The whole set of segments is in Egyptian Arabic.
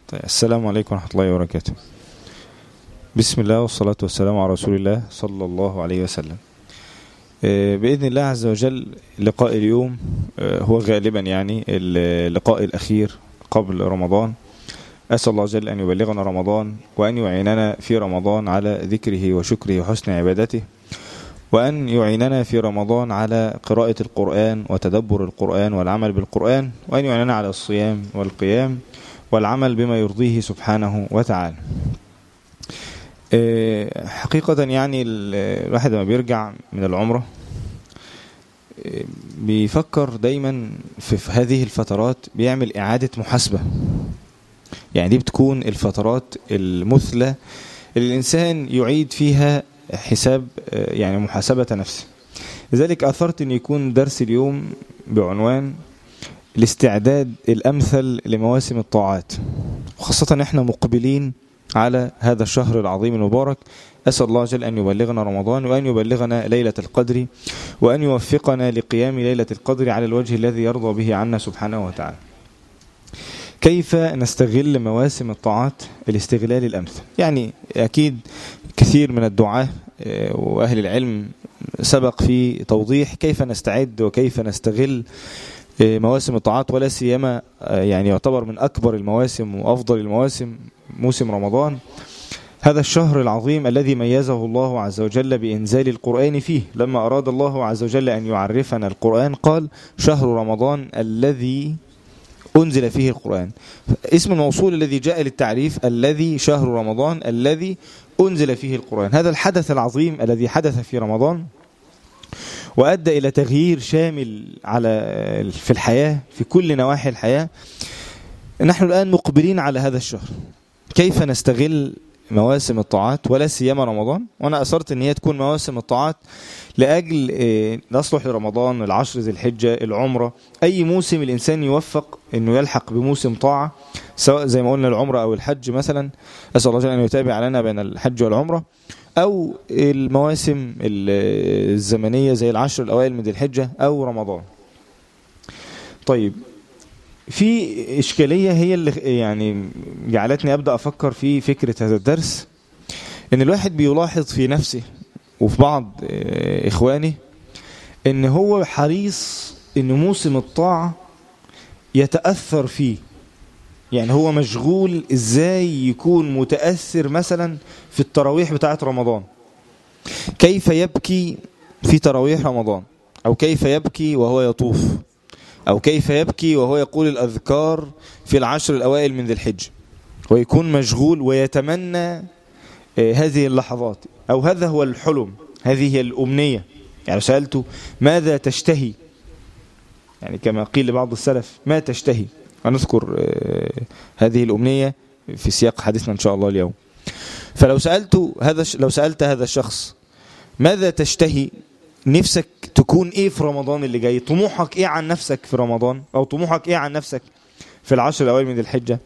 طيب السلام عليكم ورحمة الله وبركاته بسم الله والصلاة والسلام على رسول الله صلى الله عليه وسلم آه، بإذن الله عز وجل لقاء اليوم آه، هو غالبا يعني اللقاء الأخير قبل رمضان أسأل الله جل أن يبلغنا رمضان وأن يعيننا في رمضان على ذكره وشكره وحسن عبادته وأن يعيننا في رمضان على قراءة القرآن وتدبر القرآن والعمل بالقرآن وأن يعيننا على الصيام والقيام والعمل بما يرضيه سبحانه وتعالى آه، حقيقة يعني ال- الواحد لما بيرجع من العمرة آه، بيفكر دايما في في هذه الفترات بيعمل إعادة محاسبة يعني دي بتكون الفترات المثلى اللي الإنسان يعيد فيها حساب آه، يعني محاسبة نفسه لذلك أثرت أن يكون درس اليوم بعنوان الاستعداد الأمثل لمواسم الطاعات وخاصة احنا مقبلين على هذا الشهر العظيم المبارك أسأل الله جل أن يبلغنا رمضان وأن يبلغنا ليلة القدر وأن يوفقنا لقيام ليلة القدر على الوجه الذي يرضى به عنا سبحانه وتعالى كيف نستغل مواسم الطاعات الاستغلال الأمثل يعني أكيد كثير من الدعاة آه، وأهل العلم سبق في توضيح كيف نستعد وكيف نستغل آه، مواسم الطاعات ولا سيما آه، يعني يعتبر من أكبر المواسم وأفضل المواسم موسم رمضان هذا الشهر العظيم الذي ميزه الله عز وجل بإنزال القرآن فيه لما أراد الله عز وجل أن يعرفنا القرآن قال شهر رمضان الذي أنزل فيه القرآن اسم الموصول الذي جاء للتعريف الذي شهر رمضان الذي أنزل فيه القرآن هذا الحدث العظيم الذي حدث في رمضان وأدى إلى تغيير شامل على في الحياة في كل نواحي الحياة نحن الآن مقبلين على هذا الشهر كيف نستغل مواسم الطاعات ولا سيما رمضان وانا اصرت ان هي تكون مواسم الطاعات لاجل آه، نصلح لرمضان العشر ذي الحجه العمره اي موسم الانسان يوفق انه يلحق بموسم طاعه سواء زي ما قلنا العمره او الحج مثلا اسال الله جل ان يتابع لنا بين الحج والعمره او المواسم ال- الزمنيه زي العشر الاوائل من ذي الحجه او رمضان طيب في إشكالية هي اللي يعني جعلتني أبدأ أفكر في فكرة هذا الدرس إن الواحد بيلاحظ في نفسه وفي بعض آه، إخوانه إن هو حريص إن موسم الطاعة يتأثر فيه يعني هو مشغول إزاي يكون متأثر مثلا في التراويح بتاعة رمضان كيف يبكي في تراويح رمضان أو كيف يبكي وهو يطوف أو كيف يبكي وهو يقول الأذكار في العشر الأوائل من ذي الحج ويكون مشغول ويتمنى آه، هذه اللحظات أو هذا هو الحلم هذه هي الأمنية يعني سألته ماذا تشتهي يعني كما قيل لبعض السلف ما تشتهي ونذكر آه، هذه الأمنية في سياق حديثنا إن شاء الله اليوم فلو سألت هذا لو سألت هذا الشخص ماذا تشتهي نفسك تكون ايه في رمضان اللي جاي طموحك ايه عن نفسك في رمضان او طموحك ايه عن نفسك في العشر الاوائل من ذي الحجه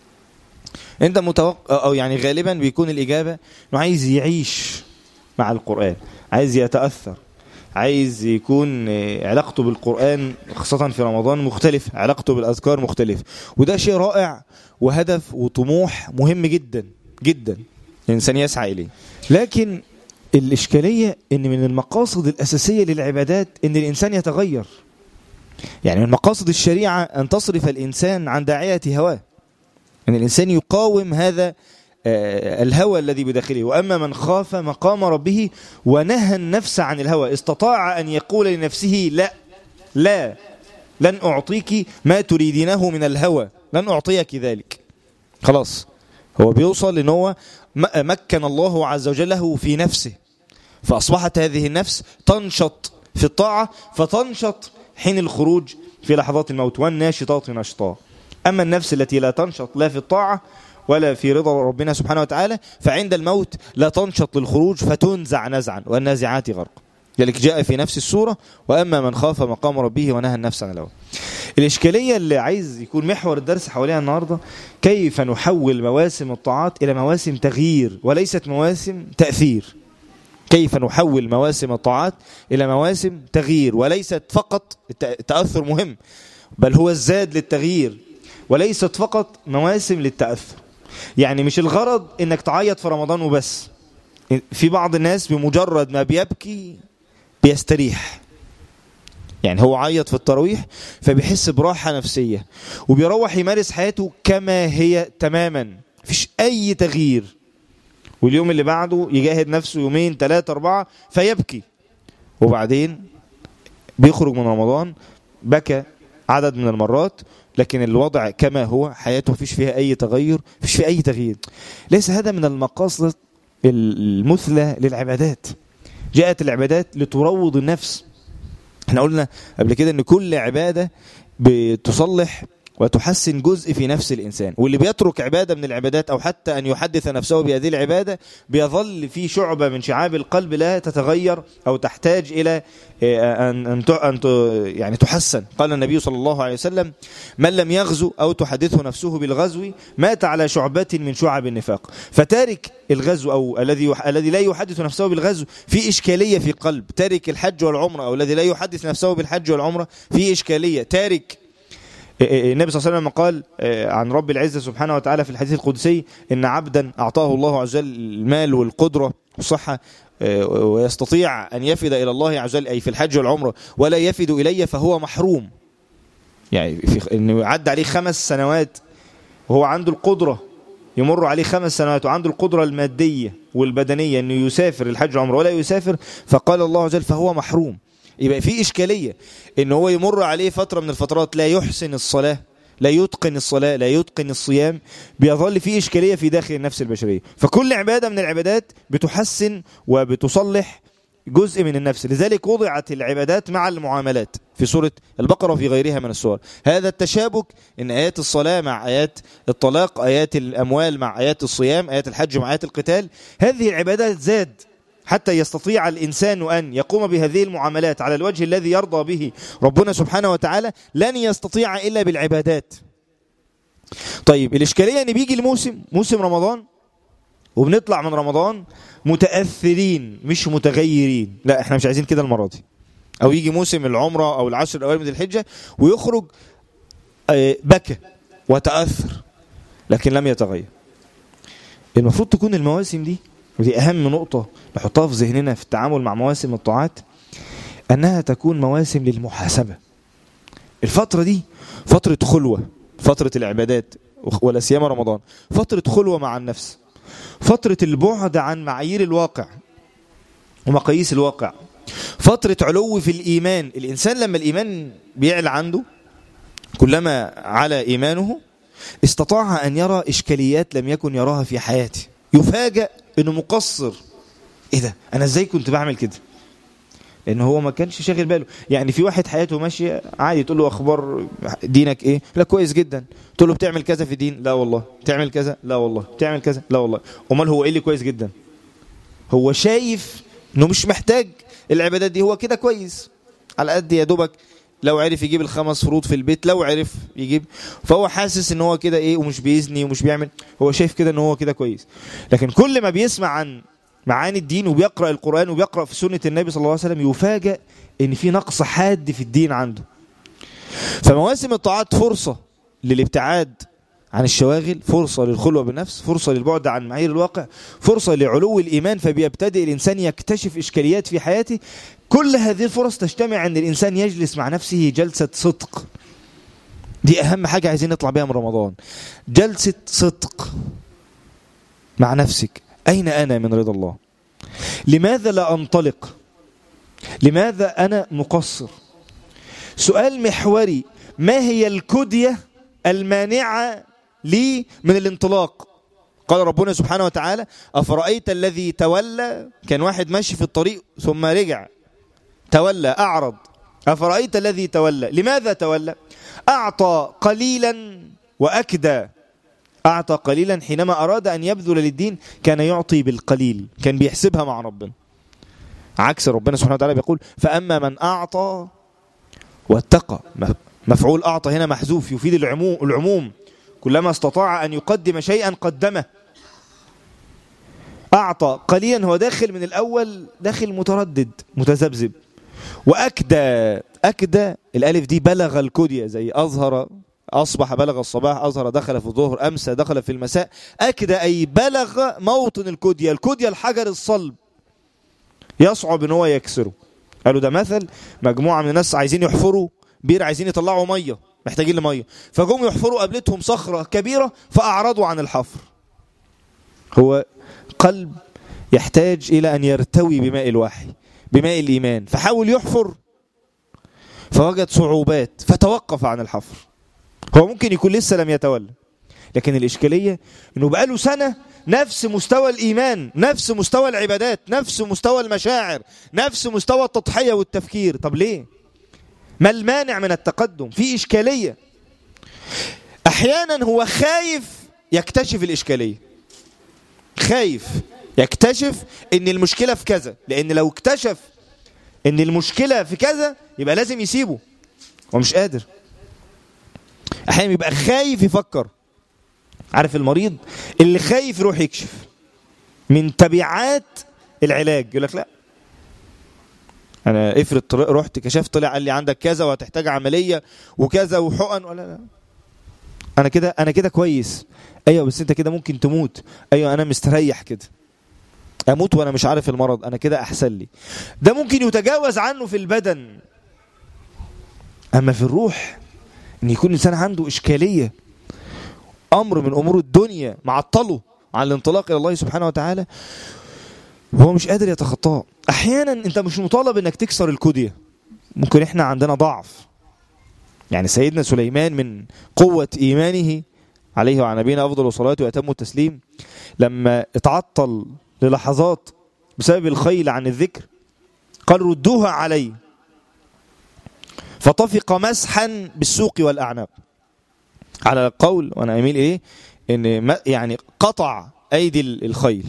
انت متوقع او يعني غالبا بيكون الاجابه انه عايز يعيش مع القران عايز يتاثر عايز يكون آه، علاقته بالقرآن خاصة في رمضان مختلف علاقته بالأذكار مختلف وده شيء رائع وهدف وطموح مهم جدا جدا الإنسان يسعى إليه لكن الإشكالية أن من المقاصد الأساسية للعبادات أن الإنسان يتغير يعني من مقاصد الشريعة أن تصرف الإنسان عن داعية هواه أن الإنسان يقاوم هذا آه، الهوى الذي بداخله وأما من خاف مقام ربه ونهى النفس عن الهوى استطاع أن يقول لنفسه لا لا لن أعطيك ما تريدينه من الهوى لن أعطيك ذلك خلاص هو بيوصل ان هو م- مكن الله عز وجل له في نفسه فأصبحت هذه النفس تنشط في الطاعة فتنشط حين الخروج في لحظات الموت والناشطات نشطا أما النفس التي لا تنشط لا في الطاعة ولا في رضا ربنا سبحانه وتعالى فعند الموت لا تنشط للخروج فتنزع نزعا والنازعات غرق ذلك جاء في نفس السورة وأما من خاف مقام ربه ونهى النفس عن الهوى الإشكالية اللي عايز يكون محور الدرس حواليها النهاردة كيف نحول مواسم الطاعات إلى مواسم تغيير وليست مواسم تأثير كيف نحول مواسم الطاعات إلى مواسم تغيير وليست فقط الت- التأثر مهم بل هو الزاد للتغيير وليست فقط مواسم للتأثر يعني مش الغرض انك تعيط في رمضان وبس في بعض الناس بمجرد ما بيبكي بيستريح يعني هو عيط في التراويح فبيحس براحة نفسية وبيروح يمارس حياته كما هي تماما مفيش أي تغيير واليوم اللي بعده يجاهد نفسه يومين ثلاثة أربعة فيبكي وبعدين بيخرج من رمضان بكى عدد من المرات لكن الوضع كما هو حياته مفيش فيها أي تغير مفيش فيها أي تغيير ليس هذا من المقاصد المثلى للعبادات جاءت العبادات لتروض النفس احنا قلنا قبل كده ان كل عبادة بتصلح وتحسن جزء في نفس الإنسان واللي بيترك عبادة من العبادات أو حتى أن يحدث نفسه بهذه العبادة بيظل في شعبة من شعاب القلب لا تتغير أو تحتاج إلى أن أن أن يعني تحسن قال النبي صلى الله عليه وسلم من لم يغزو أو تحدثه نفسه بالغزو مات على شعبة من شعب النفاق فتارك الغزو أو الذي الذي لا يحدث نفسه بالغزو في إشكالية في قلب تارك الحج والعمرة أو الذي لا يحدث نفسه بالحج والعمرة في إشكالية تارك النبي صلى الله عليه وسلم قال عن رب العزة سبحانه وتعالى في الحديث القدسي إن عبدا أعطاه الله عز وجل المال والقدرة والصحة ويستطيع أن يفد إلى الله عز وجل أي في الحج والعمرة ولا يفد إلي فهو محروم يعني في إنه يعد عليه خمس سنوات وهو عنده القدرة يمر عليه خمس سنوات وعنده القدرة المادية والبدنية أنه يسافر الحج والعمرة ولا يسافر فقال الله عز وجل فهو محروم يبقى في إشكالية إن هو يمر عليه فترة من الفترات لا يحسن الصلاة لا يتقن الصلاة لا يتقن الصيام بيظل في إشكالية في داخل النفس البشرية فكل عبادة من العبادات بتحسن وبتصلح جزء من النفس لذلك وضعت العبادات مع المعاملات في سورة البقرة وفي غيرها من السور هذا التشابك إن آيات الصلاة مع آيات الطلاق آيات الأموال مع آيات الصيام آيات الحج مع آيات القتال هذه العبادات زاد حتى يستطيع الإنسان أن يقوم بهذه المعاملات على الوجه الذي يرضى به ربنا سبحانه وتعالى لن يستطيع إلا بالعبادات طيب الإشكالية أن بيجي الموسم موسم رمضان وبنطلع من رمضان متأثرين مش متغيرين لا احنا مش عايزين كده المرة دي أو يجي موسم العمرة أو العشر الأوائل من الحجة ويخرج بكى وتأثر لكن لم يتغير المفروض تكون المواسم دي ودي أهم نقطة نحطها في ذهننا في التعامل مع مواسم الطاعات أنها تكون مواسم للمحاسبة الفترة دي فترة خلوة فترة العبادات ولا سيما رمضان فترة خلوة مع النفس فترة البعد عن معايير الواقع ومقاييس الواقع فترة علو في الإيمان الإنسان لما الإيمان بيعلى عنده كلما على إيمانه استطاع أن يرى إشكاليات لم يكن يراها في حياته يفاجأ انه مقصر ايه ده انا ازاي كنت بعمل كده لان هو ما كانش شاغل باله يعني في واحد حياته ماشيه عادي تقول له اخبار دينك ايه لا كويس جدا تقول له بتعمل كذا في الدين لا والله بتعمل كذا لا والله بتعمل كذا لا والله امال هو ايه اللي كويس جدا هو شايف انه مش محتاج العبادات دي هو كده كويس على قد يا دوبك لو عرف يجيب الخمس فروض في البيت لو عرف يجيب فهو حاسس ان هو كده ايه ومش بيزني ومش بيعمل هو شايف كده ان هو كده كويس لكن كل ما بيسمع عن معاني الدين وبيقرأ القرآن وبيقرأ في سنة النبي صلى الله عليه وسلم يفاجأ ان في نقص حاد في الدين عنده فمواسم الطاعات فرصة للابتعاد عن الشواغل فرصة للخلوة بالنفس فرصة للبعد عن معايير الواقع فرصة لعلو الإيمان فبيبتدئ الإنسان يكتشف إشكاليات في حياته كل هذه الفرص تجتمع أن الإنسان يجلس مع نفسه جلسة صدق دي أهم حاجة عايزين نطلع بها من رمضان جلسة صدق مع نفسك أين أنا من رضا الله لماذا لا أنطلق لماذا أنا مقصر سؤال محوري ما هي الكدية المانعة لي من الانطلاق قال ربنا سبحانه وتعالى أفرأيت الذي تولى كان واحد ماشي في الطريق ثم رجع تولى أعرض أفرأيت الذي تولى لماذا تولى أعطى قليلا وأكدى أعطى قليلا حينما أراد أن يبذل للدين كان يعطي بالقليل كان بيحسبها مع ربنا عكس ربنا سبحانه وتعالى بيقول فأما من أعطى واتقى مفعول أعطى هنا محذوف يفيد العموم, العموم كلما استطاع أن يقدم شيئا قدمه أعطى قليلا هو داخل من الأول داخل متردد متذبذب وأكدى أكدى الألف دي بلغ الكدية زي أظهر أصبح بلغ الصباح أظهر دخل في الظهر أمسى دخل في المساء أكد أي بلغ موطن الكدية الكدية الحجر الصلب يصعب ان هو يكسره قالوا ده مثل مجموعة من الناس عايزين يحفروا بير عايزين يطلعوا مية محتاجين لمية فجم يحفروا قابلتهم صخرة كبيرة فأعرضوا عن الحفر هو قلب يحتاج إلى أن يرتوي بماء الوحي بماء الإيمان فحاول يحفر فوجد صعوبات فتوقف عن الحفر هو ممكن يكون لسه لم يتولى لكن الإشكالية أنه بقاله سنة نفس مستوى الإيمان نفس مستوى العبادات نفس مستوى المشاعر نفس مستوى التضحية والتفكير طب ليه ما المانع من التقدم في إشكالية أحيانا هو خايف يكتشف الإشكالية خايف يكتشف ان المشكلة في كذا لان لو اكتشف ان المشكلة في كذا يبقى لازم يسيبه هو مش قادر احيانا يبقى خايف يفكر عارف المريض اللي خايف يروح يكشف من تبعات العلاج يقول لك لا انا افرض رحت كشفت طلع قال لي عندك كذا وهتحتاج عمليه وكذا وحقن ولا لا انا كده انا كده كويس ايوه بس انت كده ممكن تموت ايوه انا مستريح كده اموت وانا مش عارف المرض انا كده احسن لي ده ممكن يتجاوز عنه في البدن اما في الروح ان يكون الانسان عنده اشكاليه امر من امور الدنيا معطله عن الانطلاق الى الله سبحانه وتعالى وهو مش قادر يتخطاه احيانا انت مش مطالب انك تكسر الكوديه ممكن احنا عندنا ضعف يعني سيدنا سليمان من قوه ايمانه عليه وعلى نبينا افضل الصلاه واتم التسليم لما اتعطل للحظات بسبب الخيل عن الذكر قال ردوها علي فطفق مسحا بالسوق والأعناق على القول وأنا أميل إيه إن يعني قطع أيدي الخيل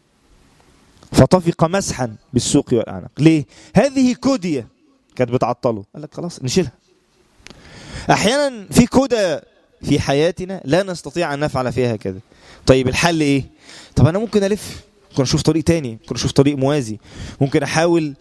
فطفق مسحا بالسوق والأعناق ليه هذه كودية كانت بتعطله قال لك خلاص نشيلها أحيانا في كودة في حياتنا لا نستطيع أن نفعل فيها كذا طيب الحل إيه طب أنا ممكن ألف ممكن اشوف طريق تاني ممكن اشوف طريق موازي ممكن احاول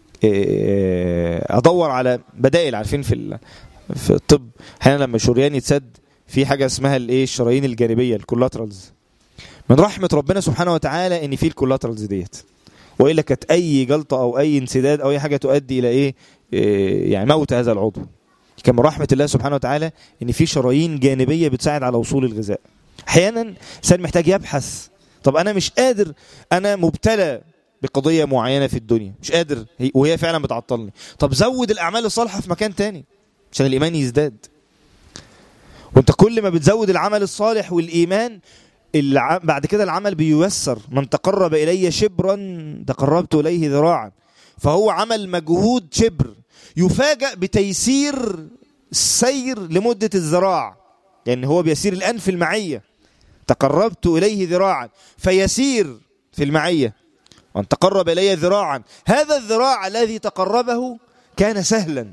ادور على بدائل عارفين في في الطب احيانا لما شريان يتسد في حاجه اسمها الايه الشرايين الجانبيه الكولاترالز من رحمه ربنا سبحانه وتعالى ان في الكولاترالز ديت والا كانت اي جلطه او اي انسداد او اي حاجه تؤدي الى ايه, إيه يعني موت هذا العضو كان من رحمه الله سبحانه وتعالى ان في شرايين جانبيه بتساعد على وصول الغذاء احيانا الانسان محتاج يبحث طب انا مش قادر انا مبتلى بقضيه معينه في الدنيا مش قادر وهي فعلا بتعطلني طب زود الاعمال الصالحه في مكان تاني عشان الايمان يزداد وانت كل ما بتزود العمل الصالح والايمان الع... بعد كده العمل بييسر من تقرب الي شبرا تقربت اليه ذراعا فهو عمل مجهود شبر يفاجأ بتيسير السير لمدة الذراع لأن يعني هو بيسير الآن في المعية تقربت إليه ذراعا فيسير في المعية وأن تقرب إلي ذراعا هذا الذراع الذي تقربه كان سهلا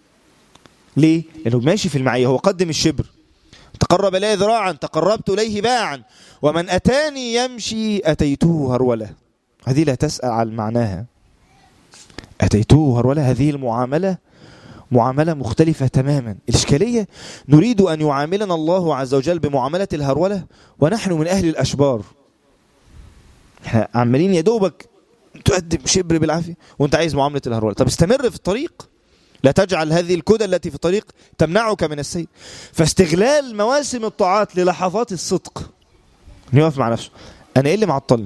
ليه؟ لأنه ماشي في المعية هو قدم الشبر تقرب إلي ذراعا تقربت إليه باعا ومن أتاني يمشي أتيته هرولة هذه لا تسأل عن معناها أتيته هرولة هذه المعاملة معاملة مختلفة تماما الإشكالية نريد أن يعاملنا الله عز وجل بمعاملة الهرولة ونحن من أهل الأشبار احنا عمالين يا دوبك تقدم شبر بالعافية وانت عايز معاملة الهرولة طب استمر في الطريق لا تجعل هذه الكدى التي في الطريق تمنعك من السير فاستغلال مواسم الطاعات للحظات الصدق يقف مع نفسه انا ايه اللي معطلني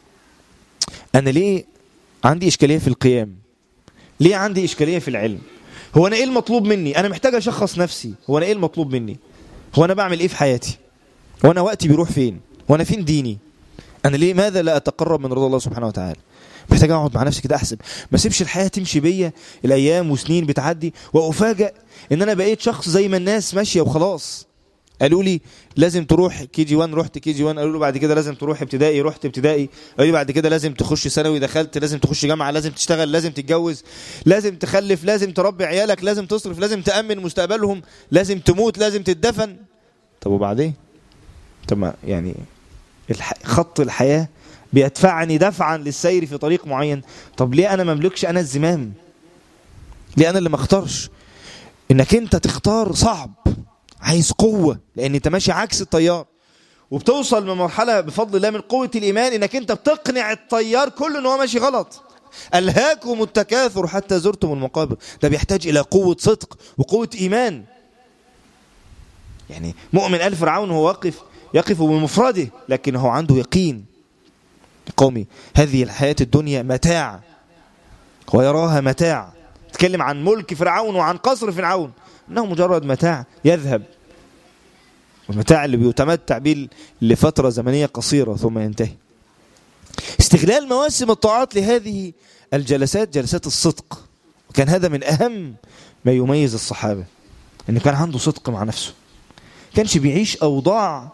انا ليه عندي اشكاليه في القيام ليه عندي اشكاليه في العلم هو انا ايه المطلوب مني انا محتاج اشخص نفسي هو انا ايه المطلوب مني هو انا بعمل ايه في حياتي هو انا وقتي بيروح فين هو انا فين ديني انا ليه ماذا لا اتقرب من رضا الله سبحانه وتعالى محتاج اقعد مع نفسي كده احسب ما اسيبش الحياه تمشي بيا الايام وسنين بتعدي وافاجئ ان انا بقيت شخص زي ما الناس ماشيه وخلاص قالوا لي لازم تروح كي جي 1 رحت كي جي 1 قالوا له بعد كده لازم تروح ابتدائي رحت ابتدائي قالوا لي بعد كده لازم تخش ثانوي دخلت لازم تخش جامعه لازم تشتغل لازم تتجوز لازم تخلف لازم تربي عيالك لازم تصرف لازم تامن مستقبلهم لازم تموت لازم تدفن طب وبعدين طب ما يعني الح... خط الحياه بيدفعني دفعا للسير في طريق معين طب ليه انا ما املكش انا الزمام ليه انا اللي ما اختارش انك انت تختار صعب عايز قوة لأن أنت ماشي عكس التيار وبتوصل من مرحلة بفضل الله من قوة الإيمان إنك أنت بتقنع التيار كله إن هو ماشي غلط ألهاكم التكاثر حتى زرتم المقابر ده بيحتاج إلى قوة صدق وقوة إيمان يعني مؤمن آل فرعون هو واقف يقف بمفرده لكن هو عنده يقين قومي هذه الحياة الدنيا متاع ويراها متاع تكلم عن ملك فرعون وعن قصر فرعون انه مجرد متاع يذهب والمتاع اللي بيتمتع به لفترة زمنية قصيرة ثم ينتهي استغلال مواسم الطاعات لهذه الجلسات جلسات الصدق وكان هذا من أهم ما يميز الصحابة أنه كان عنده صدق مع نفسه كانش بيعيش أوضاع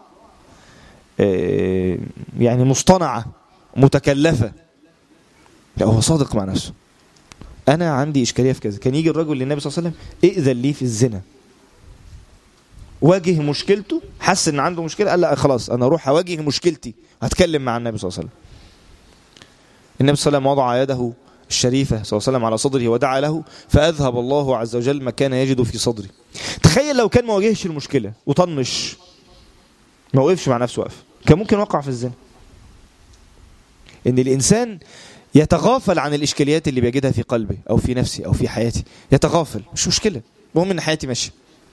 يعني مصطنعة متكلفة لا هو صادق مع نفسه أنا عندي إشكالية في كذا كان يجي الرجل للنبي صلى الله عليه وسلم ائذن لي في الزنا واجه مشكلته حس ان عنده مشكله قال لا خلاص انا اروح اواجه مشكلتي هتكلم مع النبي صلى الله عليه وسلم النبي صلى الله عليه وسلم وضع يده الشريفة صلى الله عليه وسلم على صدره ودعا له فأذهب الله عز وجل ما كان يجد في صدري تخيل لو كان ما واجهش المشكلة وطنش ما وقفش مع نفسه وقف كان ممكن وقع في الزنا ان الانسان يتغافل عن الاشكاليات اللي بيجدها في قلبه او في نفسي او في حياتي يتغافل مش مشكله المهم ان حياتي ماشيه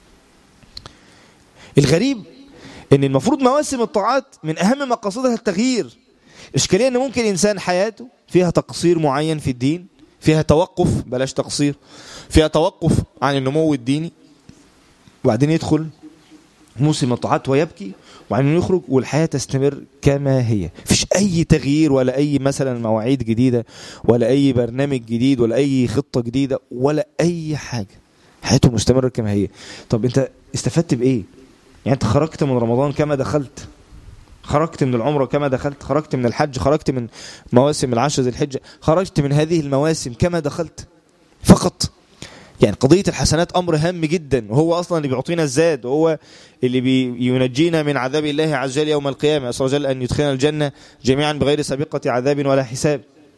الغريب ان المفروض مواسم الطاعات من اهم مقاصدها التغيير اشكاليه ان ممكن انسان حياته فيها تقصير معين في الدين فيها توقف بلاش تقصير فيها توقف عن النمو الديني وبعدين يدخل موسم الطاعات ويبكي وبعدين يخرج والحياة تستمر كما هي فيش أي تغيير ولا أي مثلا مواعيد جديدة ولا أي برنامج جديد ولا أي خطة جديدة ولا أي حاجة حياته مستمرة كما هي طب أنت استفدت بإيه يعني أنت خرجت من رمضان كما دخلت خرجت من العمرة كما دخلت خرجت من الحج خرجت من مواسم العشر ذي الحجة خرجت من هذه المواسم كما دخلت فقط يعني قضية الحسنات أمر هام جدا وهو أصلا اللي بيعطينا الزاد وهو اللي بينجينا من عذاب الله عز وجل يوم القيامة أسأل وجل أن يدخلنا الجنة جميعا بغير سابقة عذاب ولا حساب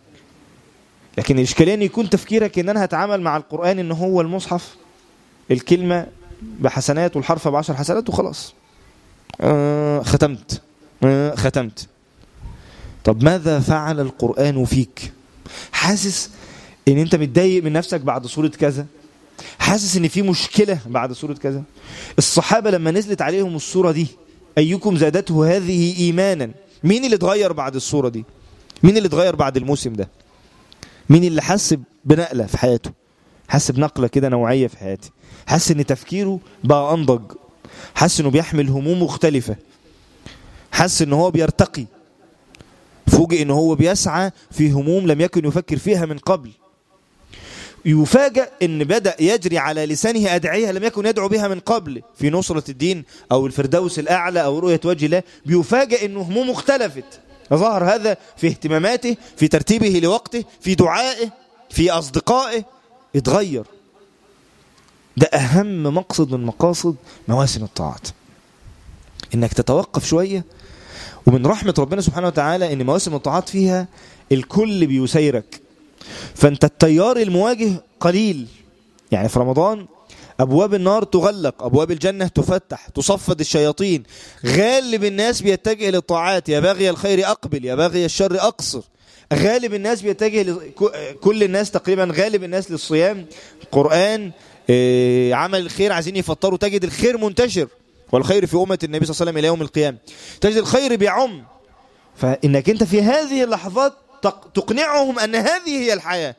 لكن الإشكالية أن يكون تفكيرك أن أنا هتعامل مع القرآن أن هو المصحف الكلمة بحسنات والحرف بعشر حسنات وخلاص آه ختمت آه ختمت طب ماذا فعل القرآن فيك حاسس ان انت متضايق من نفسك بعد صورة كذا حاسس ان في مشكلة بعد صورة كذا الصحابة لما نزلت عليهم الصورة دي ايكم زادته هذه ايمانا مين اللي اتغير بعد الصورة دي مين اللي اتغير بعد الموسم ده مين اللي حس بنقلة في حياته حس بنقلة كده نوعية في حياتي حس ان تفكيره بقى انضج حس انه بيحمل هموم مختلفة حس ان هو بيرتقي فوجئ ان هو بيسعى في هموم لم يكن يفكر فيها من قبل يفاجأ ان بدأ يجري على لسانه أدعية لم يكن يدعو بها من قبل في نصرة الدين أو الفردوس الأعلى أو رؤية وجه الله بيفاجأ أنه همومه اختلفت ظهر هذا في اهتماماته في ترتيبه لوقته في دعائه في أصدقائه اتغير ده أهم مقصد من مقاصد مواسم الطاعات انك تتوقف شوية ومن رحمة ربنا سبحانه وتعالى ان مواسم الطاعات فيها الكل بيسيرك فانت التيار المواجه قليل يعني في رمضان ابواب النار تغلق ابواب الجنة تفتح تصفد الشياطين غالب الناس بيتجه للطاعات يا باغي الخير اقبل يا باغي الشر اقصر غالب الناس بيتجه ل... كل الناس تقريبا غالب الناس للصيام قرآن إيه عمل الخير عايزين يفطروا تجد الخير منتشر والخير في أمة النبي صلى الله عليه وسلم إلى يوم القيامة تجد الخير بيعم فإنك أنت في هذه اللحظات تقنعهم أن هذه هي الحياة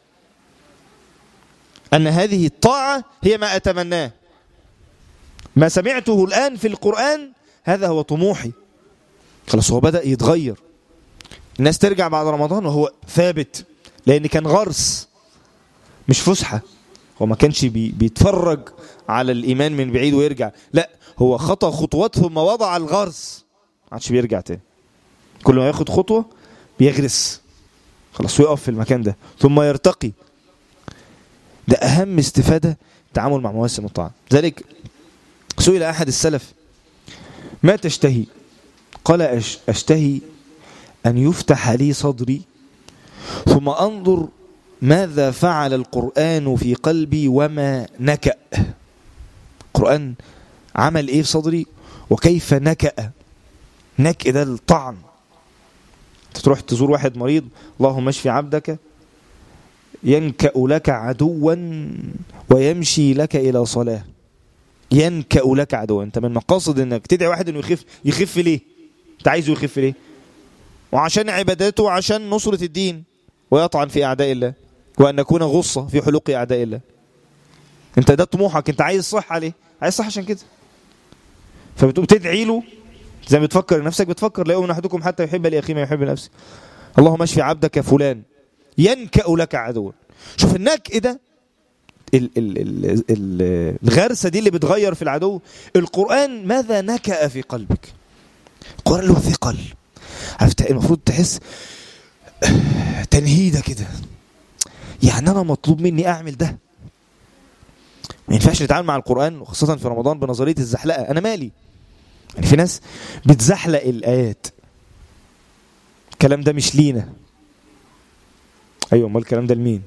أن هذه الطاعة هي ما أتمناه ما سمعته الآن في القرآن هذا هو طموحي خلاص هو بدأ يتغير الناس ترجع بعد رمضان وهو ثابت لأن كان غرس مش فسحة هو ما كانش بي بيتفرج على الإيمان من بعيد ويرجع لا هو خطى خطوات ثم وضع الغرس ما عادش بيرجع تاني كل ما ياخد خطوة بيغرس خلاص ويقف في المكان ده ثم يرتقي ده أهم استفادة التعامل مع مواسم الطاعة ذلك سئل أحد السلف ما تشتهي قال أشتهي أن يفتح لي صدري ثم أنظر ماذا فعل القرآن في قلبي وما نكأ القرآن عمل ايه في صدري وكيف نكأ نكأ ده الطعن تروح تزور واحد مريض اللهم اشفي عبدك ينكأ لك عدوا ويمشي لك إلى صلاة ينكأ لك عدوا انت من مقاصد انك تدعي واحد انه يخف يخف ليه انت عايزه يخف ليه وعشان عباداته وعشان نصرة الدين ويطعن في أعداء الله وأن نكون غصة في حلوق أعداء الله انت ده طموحك انت عايز صحة ليه عايز صحة عشان كده فبتقوم تدعي له زي ما بتفكر نفسك بتفكر لا يؤمن احدكم حتى يحب لاخيه ما يحب لنفسه اللهم اشفي عبدك فلان ينكأ لك عدوا شوف النكء ده ال ال ال ال الغرسه دي اللي بتغير في العدو القران ماذا نكأ في قلبك القران له ثقل عرفت المفروض تحس تنهيده كده يعني انا مطلوب مني اعمل ده ما ينفعش نتعامل مع القران وخاصه في رمضان بنظريه الزحلقه انا مالي يعني في ناس بتزحلق الايات الكلام ده مش لينا ايوه امال الكلام ده لمين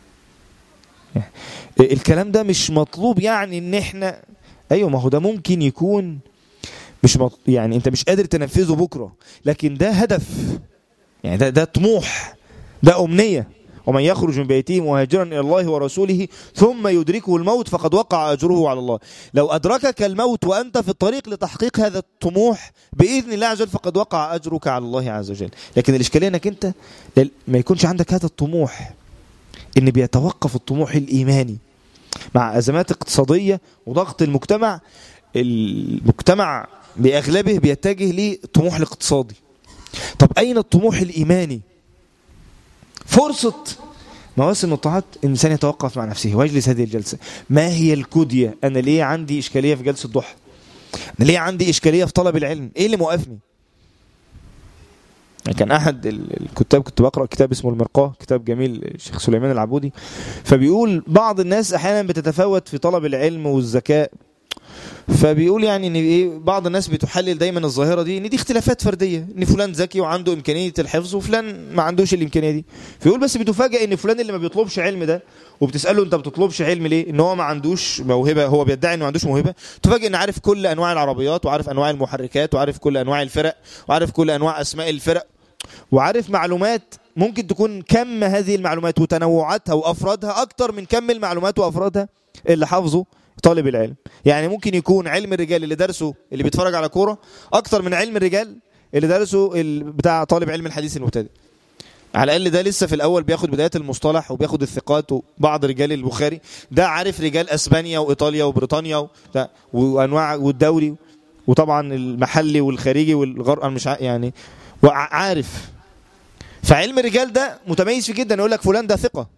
الكلام ده مش مطلوب يعني ان احنا ايوه ما هو ده ممكن يكون مش مط... يعني انت مش قادر تنفذه بكره لكن ده هدف يعني ده ده طموح ده امنيه ومن يخرج من بيته مهاجرا الى الله ورسوله ثم يدركه الموت فقد وقع اجره على الله لو ادركك الموت وانت في الطريق لتحقيق هذا الطموح باذن الله عز وجل فقد وقع اجرك على الله عز وجل لكن الاشكاليه انك انت ما يكونش عندك هذا الطموح ان بيتوقف الطموح الايماني مع ازمات اقتصاديه وضغط المجتمع المجتمع باغلبه بيتجه للطموح الاقتصادي طب اين الطموح الايماني فرصة مواسم الطاعات الإنسان يتوقف مع نفسه ويجلس هذه الجلسة ما هي الكدية أنا ليه عندي إشكالية في جلسة الضحى أنا ليه عندي إشكالية في طلب العلم إيه اللي موقفني كان أحد الكتاب كنت بقرأ كتاب اسمه المرقاة كتاب جميل الشيخ سليمان العبودي فبيقول بعض الناس أحيانا بتتفاوت في طلب العلم والذكاء فبيقول يعني ان ايه بعض الناس بتحلل دايما الظاهره دي ان دي اختلافات فرديه ان فلان ذكي وعنده امكانيه الحفظ وفلان ما عندوش الامكانيه دي فيقول بس بتفاجئ ان فلان اللي ما بيطلبش علم ده وبتساله انت بتطلبش علم ليه ان هو ما عندوش موهبه هو بيدعي انه ما عندوش موهبه تفاجئ ان عارف كل انواع العربيات وعارف انواع المحركات وعارف كل انواع الفرق وعارف كل انواع اسماء الفرق وعارف معلومات ممكن تكون كم هذه المعلومات وتنوعاتها وافرادها اكتر من كم المعلومات وافرادها اللي حافظه طالب العلم يعني ممكن يكون علم الرجال اللي درسه اللي بيتفرج على كوره اكتر من علم الرجال اللي درسه بتاع طالب علم الحديث المبتدئ على الاقل ده لسه في الاول بياخد بدايات المصطلح وبياخد الثقات وبعض رجال البخاري ده عارف رجال اسبانيا وايطاليا وبريطانيا وانواع والدوري وطبعا المحلي والخارجي والغرب انا مش يعني وعارف فعلم الرجال ده متميز فيه جدا يقول لك فلان ده ثقه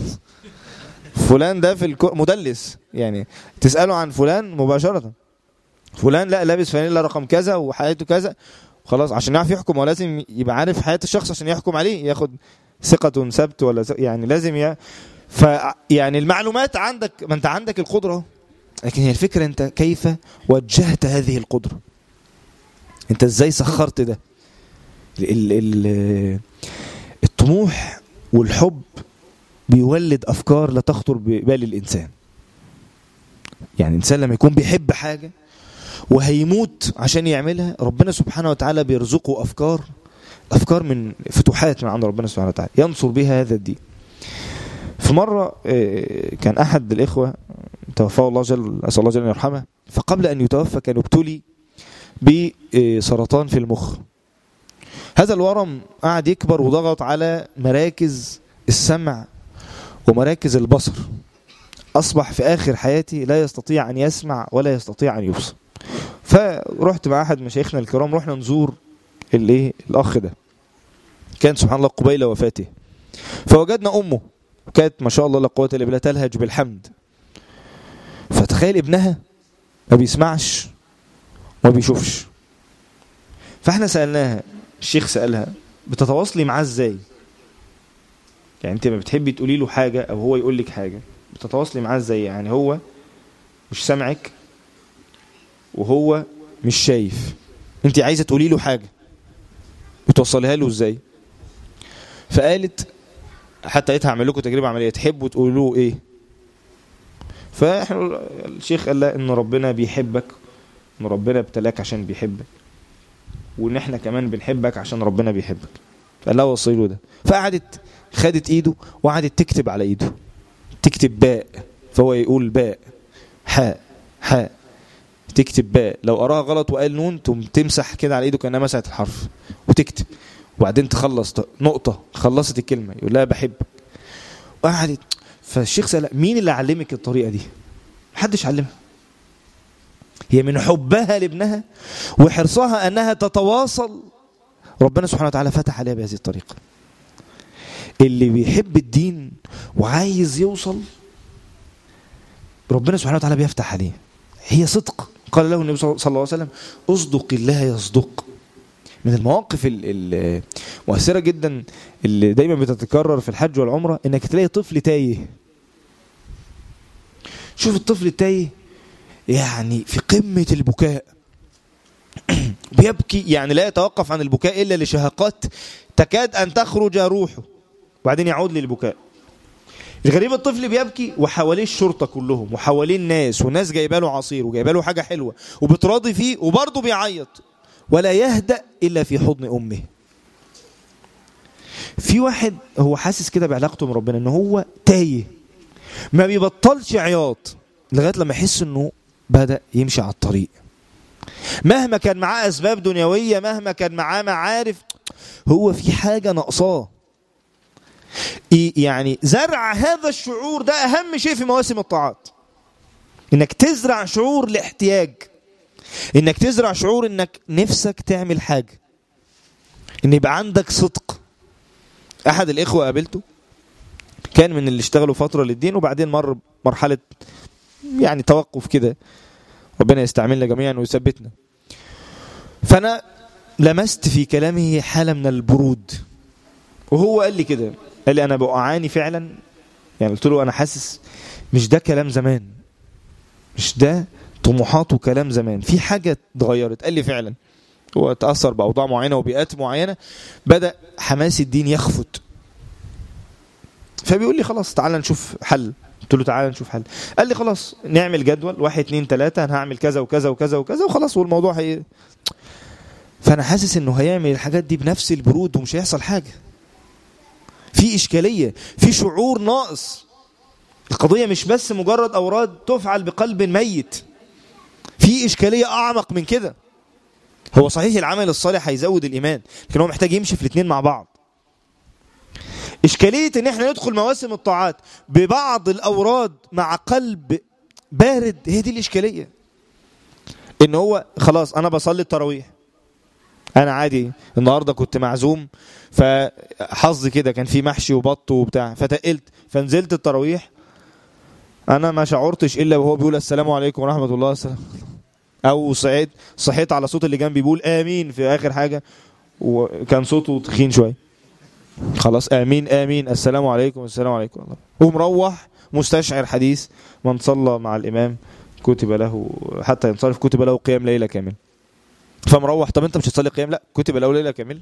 فلان ده في الكو... مدلس يعني تسأله عن فلان مباشرة فلان لا لابس فانيلا رقم كذا وحياته كذا خلاص عشان يعرف يحكم هو لازم يبقى عارف حياة الشخص عشان يحكم عليه ياخد ثقة سبت ولا س... يعني لازم ي... ف يعني المعلومات عندك ما انت عندك القدرة لكن هي الفكرة انت كيف وجهت هذه القدرة انت ازاي سخرت ده ال... ال... الطموح والحب بيولد افكار لا تخطر ببال الانسان يعني الانسان لما يكون بيحب حاجه وهيموت عشان يعملها ربنا سبحانه وتعالى بيرزقه افكار افكار من فتوحات من عند ربنا سبحانه وتعالى ينصر بها هذا الدين في مره كان احد الاخوه توفاه الله جل اسال الله جل ان يرحمه فقبل ان يتوفى كان ابتلي بسرطان في المخ هذا الورم قعد يكبر وضغط على مراكز السمع ومراكز البصر أصبح في آخر حياتي لا يستطيع أن يسمع ولا يستطيع أن يبصر فرحت مع أحد مشايخنا الكرام رحنا نزور الايه الأخ ده كان سبحان الله قبيل وفاته فوجدنا أمه كانت ما شاء الله لا قوة إلا بالله تلهج بالحمد فتخيل ابنها ما بيسمعش وما بيشوفش فاحنا سألناها الشيخ سألها بتتواصلي معاه ازاي يعني انت ما بتحبي تقولي له حاجة او هو يقول لك حاجة بتتواصلي معاه ازاي يعني هو مش سامعك وهو مش شايف انت عايزة تقولي له حاجة بتوصليها له ازاي فقالت حتى قلت هعمل لكم تجربة عملية تحبوا تقولوا له ايه فاحنا الشيخ قال لها ان ربنا بيحبك ان ربنا ابتلاك عشان بيحبك وان احنا كمان بنحبك عشان ربنا بيحبك فقال لها وصي له ده فقعدت خدت ايده وقعدت تكتب على ايده تكتب باء فهو يقول باء حاء حاء تكتب باء لو قراها غلط وقال نون تقوم تمسح كده على ايده كانها مسحت الحرف وتكتب وبعدين تخلص نقطه خلصت الكلمه يقول لها بحبك وقعدت فالشيخ سأل مين اللي علمك الطريقه دي محدش علمها هي من حبها لابنها وحرصها انها تتواصل ربنا سبحانه وتعالى فتح عليها بهذه الطريقه اللي بيحب الدين وعايز يوصل ربنا سبحانه وتعالى بيفتح عليه هي صدق قال له النبي صلى الله عليه وسلم اصدق الله يصدق من المواقف المؤثره جدا اللي دايما بتتكرر في الحج والعمره انك تلاقي طفل تايه شوف الطفل التايه يعني في قمه البكاء بيبكي يعني لا يتوقف عن البكاء الا لشهقات تكاد ان تخرج روحه وبعدين يعود للبكاء الغريب الطفل بيبكي وحواليه الشرطة كلهم وحواليه الناس وناس جايبه له عصير وجايبه له حاجة حلوة وبتراضي فيه وبرضه بيعيط ولا يهدأ إلا في حضن أمه في واحد هو حاسس كده بعلاقته من ربنا ان هو تايه ما بيبطلش عياط لغايه لما يحس انه بدا يمشي على الطريق مهما كان معاه اسباب دنيويه مهما كان معاه معارف هو في حاجه ناقصاه يعني زرع هذا الشعور ده اهم شيء في مواسم الطاعات انك تزرع شعور الاحتياج انك تزرع شعور انك نفسك تعمل حاجه ان يبقى عندك صدق احد الاخوه قابلته كان من اللي اشتغلوا فتره للدين وبعدين مر مرحله يعني توقف كده ربنا يستعملنا جميعا ويثبتنا فانا لمست في كلامه حاله من البرود وهو قال لي كده قال لي انا بعاني فعلا يعني قلت له انا حاسس مش ده كلام زمان مش ده طموحات وكلام زمان في حاجه اتغيرت قال لي فعلا هو اتاثر باوضاع معينه وبيئات معينه بدا حماس الدين يخفت فبيقول لي خلاص تعالى نشوف حل قلت له تعالى نشوف حل قال لي خلاص نعمل جدول واحد اتنين تلاتة انا هعمل كذا وكذا وكذا وكذا وخلاص والموضوع هي فانا حاسس انه هيعمل الحاجات دي بنفس البرود ومش هيحصل حاجه في اشكاليه في شعور ناقص القضيه مش بس مجرد اوراد تفعل بقلب ميت في اشكاليه اعمق من كده هو صحيح العمل الصالح هيزود الايمان لكن هو محتاج يمشي في الاثنين مع بعض اشكاليه ان احنا ندخل مواسم الطاعات ببعض الاوراد مع قلب بارد هي دي الاشكاليه ان هو خلاص انا بصلي التراويح انا عادي النهارده كنت معزوم فحظي كده كان في محشي وبط وبتاع فتقلت فنزلت التراويح انا ما شعرتش الا وهو بيقول السلام عليكم ورحمه الله السلام او صعيت صحيت على صوت اللي جنبي بيقول امين في اخر حاجه وكان صوته تخين شويه خلاص امين امين السلام عليكم السلام عليكم الله ومروح مستشعر حديث من صلى مع الامام كتب له حتى ينصرف كتب له قيام ليله كامل فمروح طب انت مش هتصلي قيام لا كتب له ليله كامل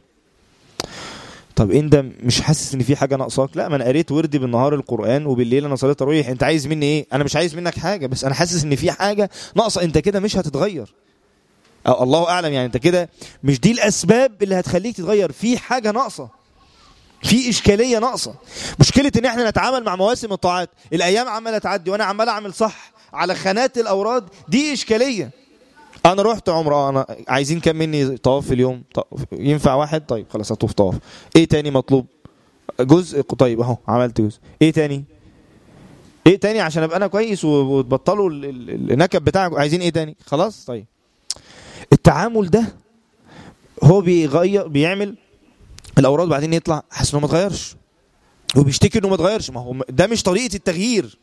طب انت مش حاسس ان في حاجه ناقصاك لا ما انا قريت وردي بالنهار القران وبالليل انا صليت تراويح انت عايز مني ايه انا مش عايز منك حاجه بس انا حاسس ان في حاجه ناقصه انت كده مش هتتغير أو الله اعلم يعني انت كده مش دي الاسباب اللي هتخليك تتغير في حاجه ناقصه في اشكاليه ناقصه مشكله ان احنا نتعامل مع مواسم الطاعات الايام عماله تعدي وانا عمال اعمل صح على خانات الاوراد دي اشكاليه انا رحت عمره انا عايزين كام مني طواف في اليوم طب ينفع واحد طيب خلاص هطوف طواف ايه تاني مطلوب جزء طيب اهو عملت جزء ايه تاني ايه تاني عشان ابقى انا كويس وتبطلوا النكب بتاعك عايزين ايه تاني خلاص طيب التعامل ده هو بيغير بيعمل الاوراد بعدين يطلع حاسس انه ما اتغيرش وبيشتكي انه ما اتغيرش ما هو ده مش طريقه التغيير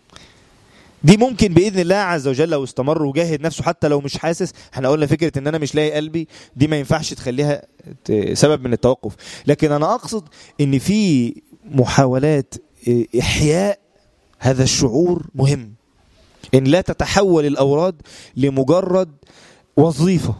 دي ممكن باذن الله عز وجل لو استمر وجاهد نفسه حتى لو مش حاسس احنا قلنا فكره ان انا مش لاقي قلبي دي ما ينفعش تخليها سبب من التوقف لكن انا اقصد ان في محاولات احياء هذا الشعور مهم ان لا تتحول الاوراد لمجرد وظيفه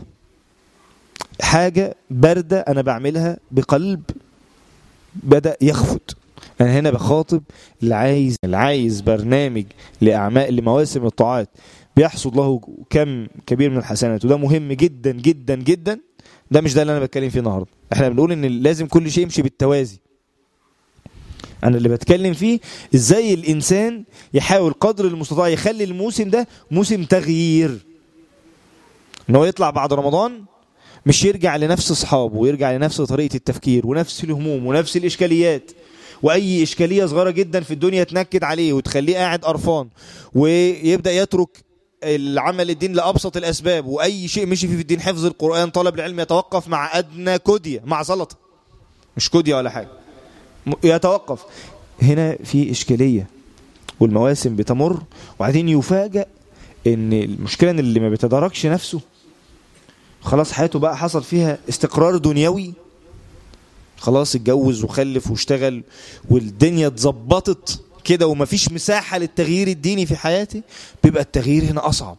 حاجه بارده انا بعملها بقلب بدا يخفت انا هنا بخاطب اللي عايز اللي عايز برنامج لاعمال لمواسم الطاعات بيحصد له كم كبير من الحسنات وده مهم جدا جدا جدا ده مش ده اللي انا بتكلم فيه النهارده احنا بنقول ان لازم كل شيء يمشي بالتوازي انا اللي بتكلم فيه ازاي الانسان يحاول قدر المستطاع يخلي الموسم ده موسم تغيير ان هو يطلع بعد رمضان مش يرجع لنفس اصحابه ويرجع لنفس طريقه التفكير ونفس الهموم ونفس الاشكاليات واي اشكاليه صغيره جدا في الدنيا تنكد عليه وتخليه قاعد قرفان ويبدا يترك العمل الدين لابسط الاسباب واي شيء مشي فيه في الدين حفظ القران طلب العلم يتوقف مع ادنى كوديه مع سلطه مش كوديه ولا حاجه يتوقف هنا في اشكاليه والمواسم بتمر وبعدين يفاجئ ان المشكله ان اللي ما بيتداركش نفسه خلاص حياته بقى حصل فيها استقرار دنيوي خلاص اتجوز وخلف واشتغل والدنيا اتظبطت كده ومفيش مساحة للتغيير الديني في حياتي بيبقى التغيير هنا أصعب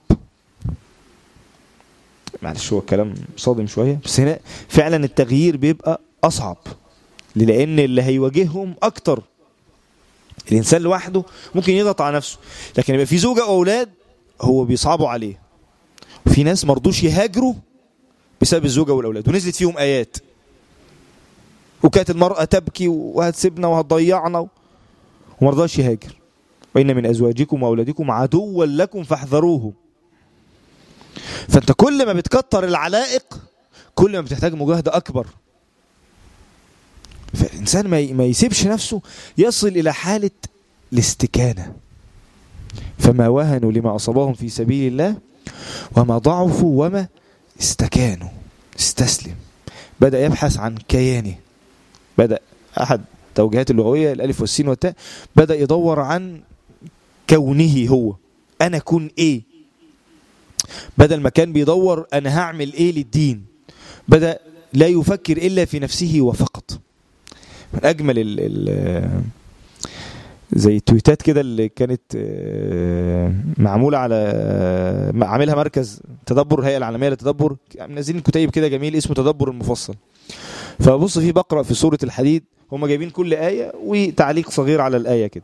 معلش هو الكلام صادم شوية بس هنا فعلا التغيير بيبقى أصعب لأن اللي هيواجههم أكتر الإنسان لوحده ممكن يضغط على نفسه لكن يبقى في زوجة أو أولاد هو بيصعبوا عليه وفي ناس مرضوش يهاجروا بسبب الزوجة والأولاد ونزلت فيهم آيات وكانت المرأة تبكي وهتسيبنا وهتضيعنا ومرضاش يهاجر وإن من أزواجكم وأولادكم عدوا لكم فاحذروه فأنت كل ما بتكتر العلائق كل ما بتحتاج مجاهدة أكبر فالإنسان ما يسيبش نفسه يصل إلى حالة الاستكانة فما وهنوا لما أصابهم في سبيل الله وما ضعفوا وما استكانوا استسلم بدأ يبحث عن كيانه بدأ أحد توجيهات اللغوية الألف والسين والتاء بدأ يدور عن كونه هو أنا كن إيه بدل ما كان بيدور أنا هعمل إيه للدين بدأ لا يفكر إلا في نفسه وفقط من أجمل ال ال زي التويتات كده اللي كانت معمولة على عاملها مركز تدبر الهيئة العالمية للتدبر منزلين كتيب كده جميل اسمه تدبر المفصل فبص فيه بقرأ في سورة الحديد هم جايبين كل آية وتعليق صغير على الآية كده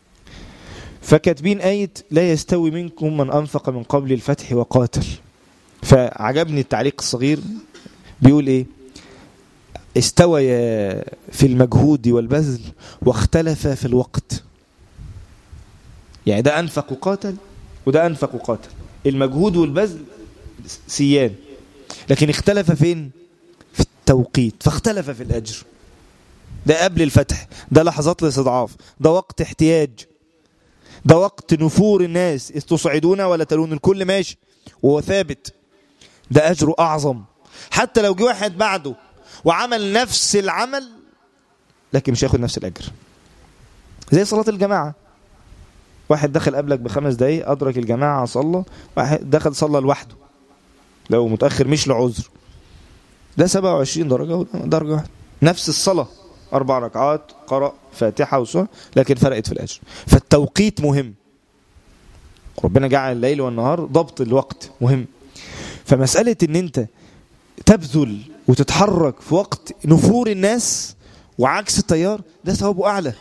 فكاتبين آية لا يستوي منكم من أنفق من قبل الفتح وقاتل فعجبني التعليق الصغير بيقول إيه استوى في المجهود والبذل واختلف في الوقت يعني ده أنفق وقاتل وده أنفق وقاتل المجهود والبذل سيان لكن اختلف فين في التوقيت فاختلف في الأجر ده قبل الفتح ده لحظات الاستضعاف ده وقت احتياج ده وقت نفور الناس تصعدون ولا تلون الكل ماشي وهو ثابت ده أجره أعظم حتى لو جه واحد بعده وعمل نفس العمل لكن مش هياخد نفس الأجر زي صلاة الجماعة واحد دخل قبلك بخمس دقايق أدرك الجماعة صلى واحد دخل صلى لوحده لو متأخر مش لعذر ده 27 درجة وده درجة واحدة نفس الصلاة أربع ركعات قرأ فاتحة وسورة لكن فرقت في الأجر فالتوقيت مهم ربنا جعل الليل والنهار ضبط الوقت مهم فمسألة ان انت تبذل وتتحرك في وقت نفور الناس وعكس التيار ده ثوابه أعلى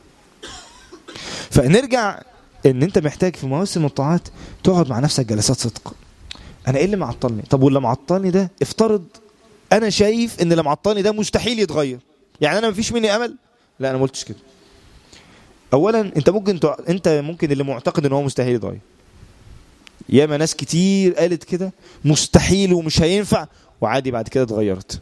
فنرجع ان انت محتاج في مواسم الطاعات تقعد مع نفسك جلسات صدق انا ايه اللي معطلني طب واللي معطلني ده افترض انا شايف ان اللي معطلني ده مستحيل يتغير يعني انا مفيش مني امل لا انا ما قلتش كده اولا انت ممكن تع... انت ممكن اللي معتقد ان هو مستحيل يتغير ياما ناس كتير قالت كده مستحيل ومش هينفع وعادي بعد كده اتغيرت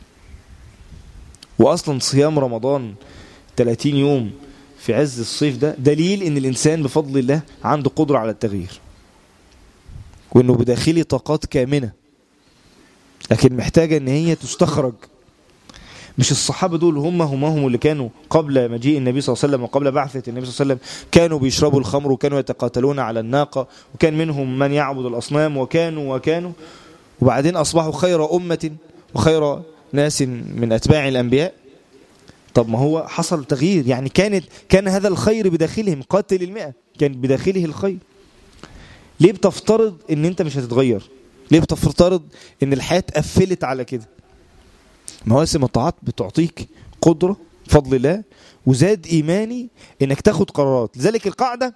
واصلا صيام رمضان 30 يوم في عز الصيف ده دليل ان الانسان بفضل الله عنده قدرة على التغيير وانه بداخله طاقات كامنة لكن محتاجة ان هي تستخرج مش الصحابة دول هم هم هم اللي كانوا قبل مجيء النبي صلى الله عليه وسلم وقبل بعثة النبي صلى الله عليه وسلم كانوا بيشربوا الخمر وكانوا يتقاتلون على الناقة وكان منهم من يعبد الأصنام وكانوا وكانوا وبعدين أصبحوا خير أمة وخير ناس من أتباع الأنبياء طب ما هو حصل تغيير يعني كانت كان هذا الخير بداخلهم قاتل المئة كان بداخله الخير ليه بتفترض ان انت مش هتتغير ليه بتفترض ان الحياة قفلت على كده مواسم الطاعات بتعطيك قدرة فضل الله وزاد إيماني إنك تاخد قرارات لذلك القاعدة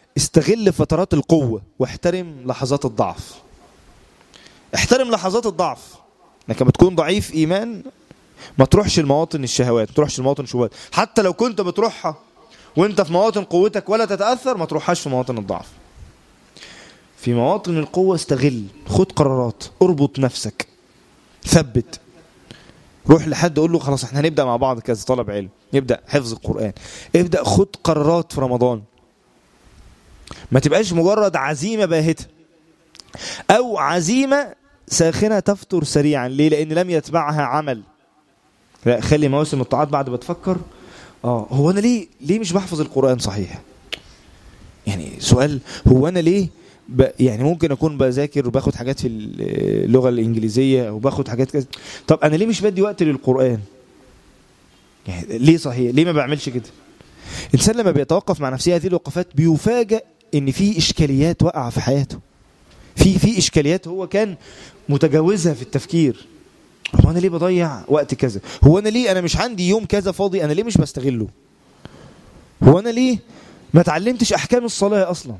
استغل فترات القوة واحترم لحظات الضعف احترم لحظات الضعف انك لما تكون ضعيف ايمان ما تروحش المواطن الشهوات ما تروحش المواطن الشهوات حتى لو كنت بتروحها وانت في مواطن قوتك ولا تتأثر ما تروحهاش في مواطن الضعف في مواطن القوة استغل خد قرارات اربط نفسك ثبت روح لحد قول له خلاص احنا هنبدأ مع بعض كذا طلب علم نبدأ حفظ القرآن ابدأ خد قرارات في رمضان ما تبقاش مجرد عزيمة باهتة او عزيمة ساخنة تفتر سريعا ليه لان لم يتبعها عمل لا خلي مواسم الطاعات بعد ما تفكر اه هو انا ليه ليه مش بحفظ القرآن صحيح يعني سؤال هو انا ليه ب يعني ممكن اكون بذاكر وباخد حاجات في اللغه الانجليزيه او باخد حاجات كذا طب انا ليه مش بدي وقت للقران يعني ليه صحيح ليه ما بعملش كده الانسان لما بيتوقف مع نفسه هذه الوقفات بيفاجئ ان في اشكاليات واقعه في حياته في في اشكاليات هو كان متجاوزها في التفكير هو انا ليه بضيع وقت كذا هو انا ليه انا مش عندي يوم كذا فاضي انا ليه مش بستغله هو انا ليه ما اتعلمتش احكام الصلاه اصلا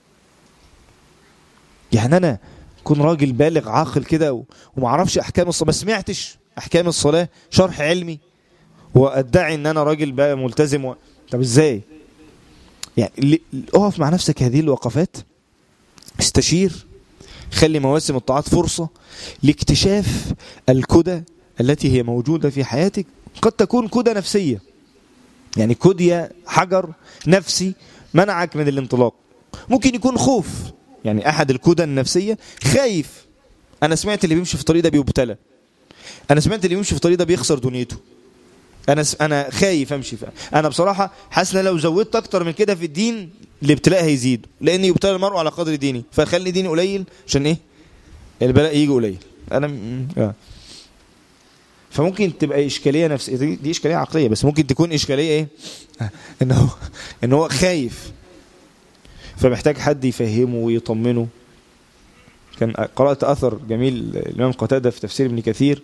يعني انا كون راجل بالغ عاقل كده وما اعرفش احكام الصلاه ما سمعتش احكام الصلاه شرح علمي وادعي ان انا راجل بقى ملتزم و... طب ازاي يعني اقف مع نفسك هذه الوقفات استشير خلي مواسم الطاعات فرصة لاكتشاف الكدى التي هي موجودة في حياتك قد تكون كدى نفسية يعني كدية حجر نفسي منعك من الانطلاق ممكن يكون خوف يعني احد الكدى النفسيه خايف انا سمعت اللي بيمشي في الطريق ده بيبتلى انا سمعت اللي بيمشي في الطريق ده بيخسر دنيته انا س... انا خايف امشي فيه. انا بصراحه حاسس ان لو زودت اكتر من كده في الدين الابتلاء هيزيد لان يبتلى المرء على قدر ديني فخلي ديني قليل عشان ايه البلاء يجي قليل انا م... آه. فممكن تبقى اشكاليه نفسيه دي, دي اشكاليه عقليه بس ممكن تكون اشكاليه ايه ان هو ان هو خايف فمحتاج حد يفهمه ويطمنه كان قرأت أثر جميل الإمام قتادة في تفسير ابن كثير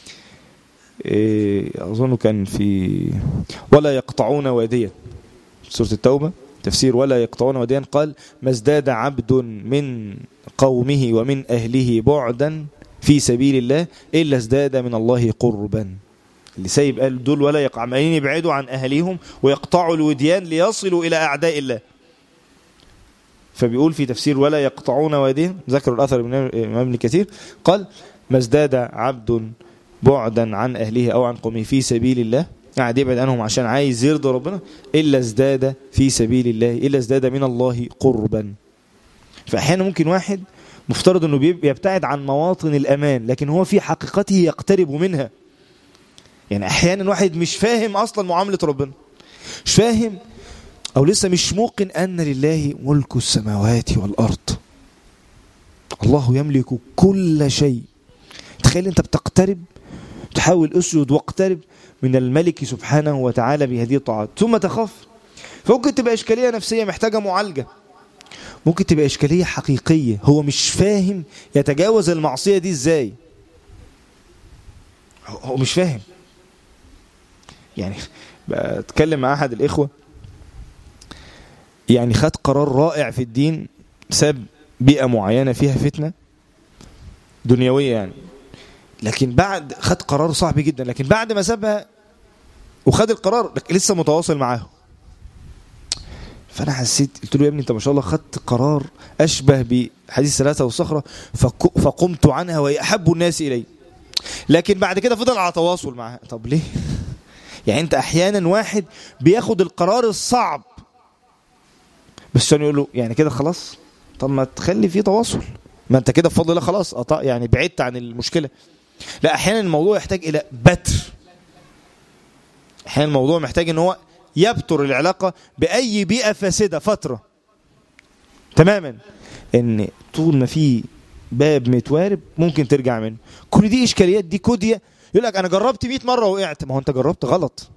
أظن كان في ولا يقطعون واديا سورة التوبة تفسير ولا يقطعون واديا قال ما ازداد عبد من قومه ومن أهله بعدا في سبيل الله إلا ازداد من الله قربا اللي سايب قال دول ولا يقع عمالين يبعدوا عن أهليهم ويقطعوا الوديان ليصلوا إلى أعداء الله فبيقول في تفسير ولا يقطعون وادين ذكر الأثر من ابن كثير قال ما ازداد عبد بعدا عن أهله أو عن قومه في سبيل الله قاعد يبعد عنهم عشان عايز يرضى ربنا إلا ازداد في سبيل الله إلا ازداد من الله قربا فأحيانا ممكن واحد مفترض أنه بيبتعد عن مواطن الأمان لكن هو في حقيقته يقترب منها يعني أحيانا واحد مش فاهم أصلا معاملة ربنا مش فاهم أو لسه مش موقن أن لله ملك السماوات والأرض الله يملك كل شيء تخيل أنت بتقترب تحاول أسجد واقترب من الملك سبحانه وتعالى بهذه الطاعات ثم تخاف فممكن تبقى إشكالية نفسية محتاجة معالجة ممكن تبقى إشكالية حقيقية هو مش فاهم يتجاوز المعصية دي إزاي هو مش فاهم يعني بتكلم مع أحد الإخوة يعني خد قرار رائع في الدين ساب بيئة معينة فيها فتنة دنيوية يعني لكن بعد خد قرار صعب جدا لكن بعد ما سابها وخد القرار لسه متواصل معاه فانا حسيت قلت له يا ابني انت ما شاء الله خدت قرار اشبه بحديث ثلاثه والصخره فقمت عنها وهي احب الناس الي لكن بعد كده فضل على تواصل معها طب ليه يعني انت احيانا واحد بياخد القرار الصعب بس عشان يقول له يعني كده خلاص طب ما تخلي فيه تواصل ما انت كده بفضل الله خلاص قطع يعني بعدت عن المشكله لا احيانا الموضوع يحتاج الى بتر احيانا الموضوع محتاج ان هو يبتر العلاقه باي بيئه فاسده فتره تماما ان طول ما في باب متوارب ممكن ترجع منه كل دي اشكاليات دي كودية يقول لك انا جربت 100 مره وقعت ما هو انت جربت غلط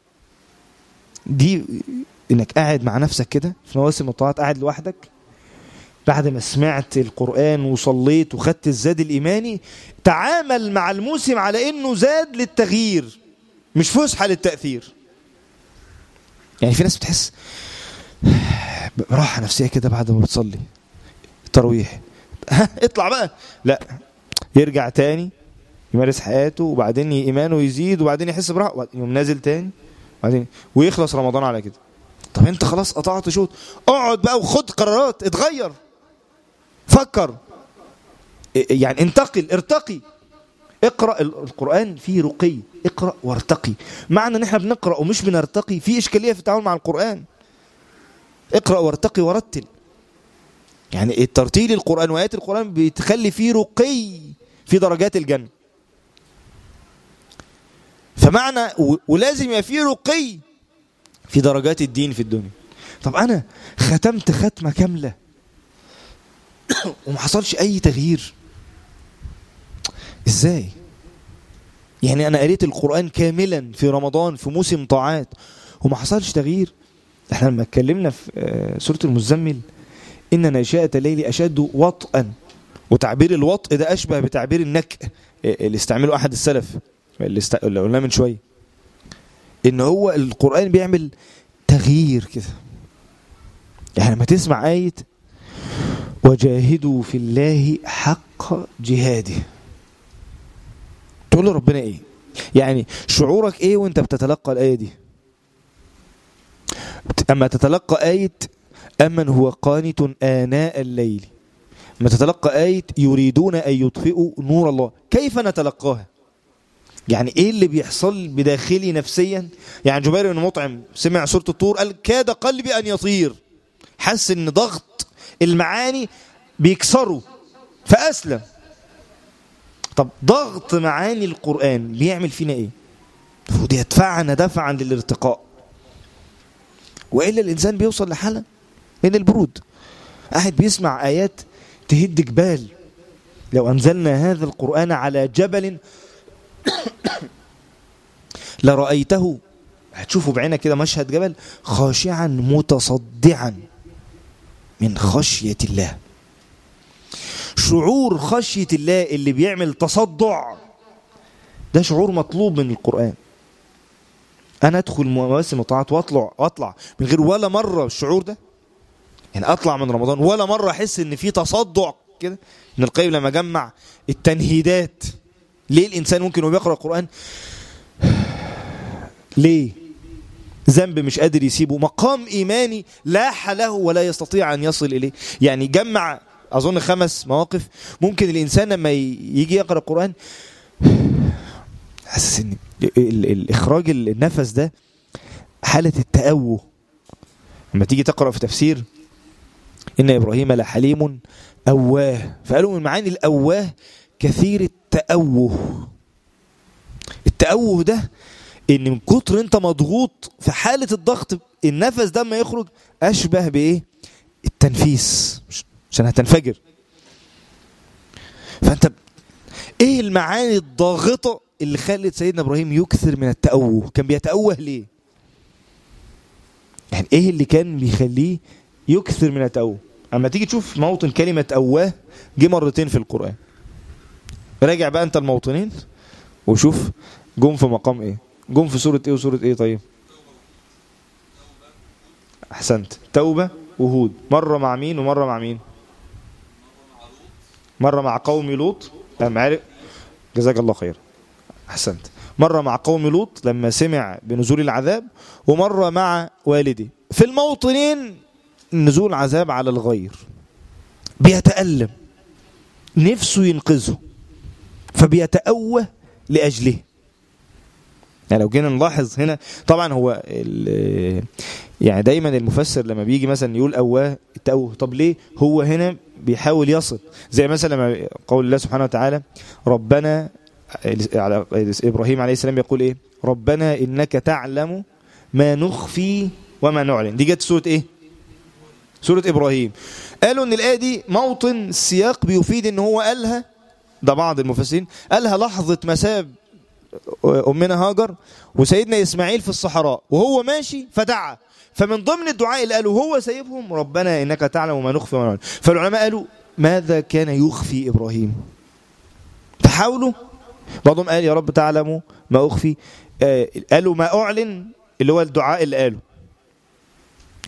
دي انك قاعد مع نفسك كده في مواسم الطاعات قاعد لوحدك بعد ما سمعت القرآن وصليت وخدت الزاد الإيماني تعامل مع الموسم على إنه زاد للتغيير مش فسحة للتأثير يعني في ناس بتحس راحه نفسيه كده بعد ما بتصلي التراويح ها اطلع بقى لا يرجع تاني يمارس حياته وبعدين ايمانه يزيد وبعدين يحس براحه يقوم نازل تاني وبعدين ويخلص رمضان على كده طب انت خلاص قطعت شوط اقعد بقى وخد قرارات اتغير فكر يعني انتقل ارتقي اقرا القران فيه رقي اقرا وارتقي معنى ان احنا بنقرا ومش بنرتقي في اشكاليه في التعامل مع القران اقرا وارتقي ورتل يعني الترتيل القران وايات القران بتخلي فيه رقي في درجات الجنه فمعنى ولازم يبقى فيه رقي في درجات الدين في الدنيا طب انا ختمت ختمه كامله وما حصلش اي تغيير ازاي يعني انا قريت القران كاملا في رمضان في موسم طاعات وما حصلش تغيير احنا لما اتكلمنا في سوره المزمل ان ناشئه الليل اشد وطئا وتعبير الوطء ده اشبه بتعبير النكء اللي استعمله احد السلف اللي, است... اللي قلناه من شويه ان هو القران بيعمل تغيير كده يعني لما تسمع ايه وجاهدوا في الله حق جهاده تقول له ربنا ايه يعني شعورك ايه وانت بتتلقى الايه دي اما تتلقى ايه امن هو قانت اناء الليل ما تتلقى ايه يريدون ان يطفئوا نور الله كيف نتلقاها يعني ايه اللي بيحصل بداخلي نفسيا يعني جبير بن مطعم سمع سوره الطور قال كاد قلبي ان يطير حس ان ضغط المعاني بيكسره فاسلم طب ضغط معاني القران بيعمل فينا ايه المفروض يدفعنا دفعا للارتقاء والا الانسان بيوصل لحاله من البرود قاعد بيسمع ايات تهد جبال لو انزلنا هذا القران على جبل لرأيته هتشوفوا بعينك كده مشهد جبل خاشعا متصدعا من خشية الله شعور خشية الله اللي بيعمل تصدع ده شعور مطلوب من القرآن أنا أدخل مواسم الطاعات وأطلع وأطلع من غير ولا مرة الشعور ده يعني أطلع من رمضان ولا مرة أحس إن في تصدع كده من القيم لما جمع التنهيدات ليه الإنسان ممكن وهو بيقرأ القرآن ليه ذنب مش قادر يسيبه مقام إيماني لاح له ولا يستطيع أن يصل إليه يعني جمع أظن خمس مواقف ممكن الإنسان لما يجي يقرأ القرآن حاسس ان الإخراج النفس ده حالة التأوه لما تيجي تقرأ في تفسير إن إبراهيم لحليم أواه فقالوا من معاني الأواه كثير التأوه التأوه ده ان من كتر انت مضغوط في حالة الضغط النفس ده ما يخرج اشبه بايه التنفيس عشان هتنفجر فانت ايه المعاني الضاغطة اللي خلت سيدنا ابراهيم يكثر من التأوه كان بيتأوه ليه يعني ايه اللي كان بيخليه يكثر من التأوه اما تيجي تشوف موطن كلمة أواه جه مرتين في القرآن راجع بقى انت الموطنين وشوف جم في مقام ايه جم في سورة ايه وسورة ايه طيب احسنت توبة وهود مرة مع مين ومرة مع مين مرة مع قوم لوط لما عرف جزاك الله خير احسنت مرة مع قوم لوط لما سمع بنزول العذاب ومرة مع والدي في الموطنين نزول عذاب على الغير بيتألم نفسه ينقذه فبيتأوه لأجله يعني لو جينا نلاحظ هنا طبعا هو يعني دايما المفسر لما بيجي مثلا يقول أواه التأوه طب ليه هو هنا بيحاول يصل زي مثلا لما قول الله سبحانه وتعالى ربنا على إبراهيم عليه السلام يقول إيه ربنا إنك تعلم ما نخفي وما نعلن دي جت سورة إيه سورة إبراهيم قالوا إن الآية دي موطن السياق بيفيد إن هو قالها ده بعض المفسرين قالها لحظة مساب أمنا هاجر وسيدنا إسماعيل في الصحراء وهو ماشي فدعا فمن ضمن الدعاء اللي قالوا هو سايبهم ربنا إنك تعلم ما نخفي وما نعلن فالعلماء قالوا ماذا كان يخفي إبراهيم فحاولوا بعضهم قال يا رب تعلم ما أخفي قالوا ما أعلن اللي هو الدعاء اللي قاله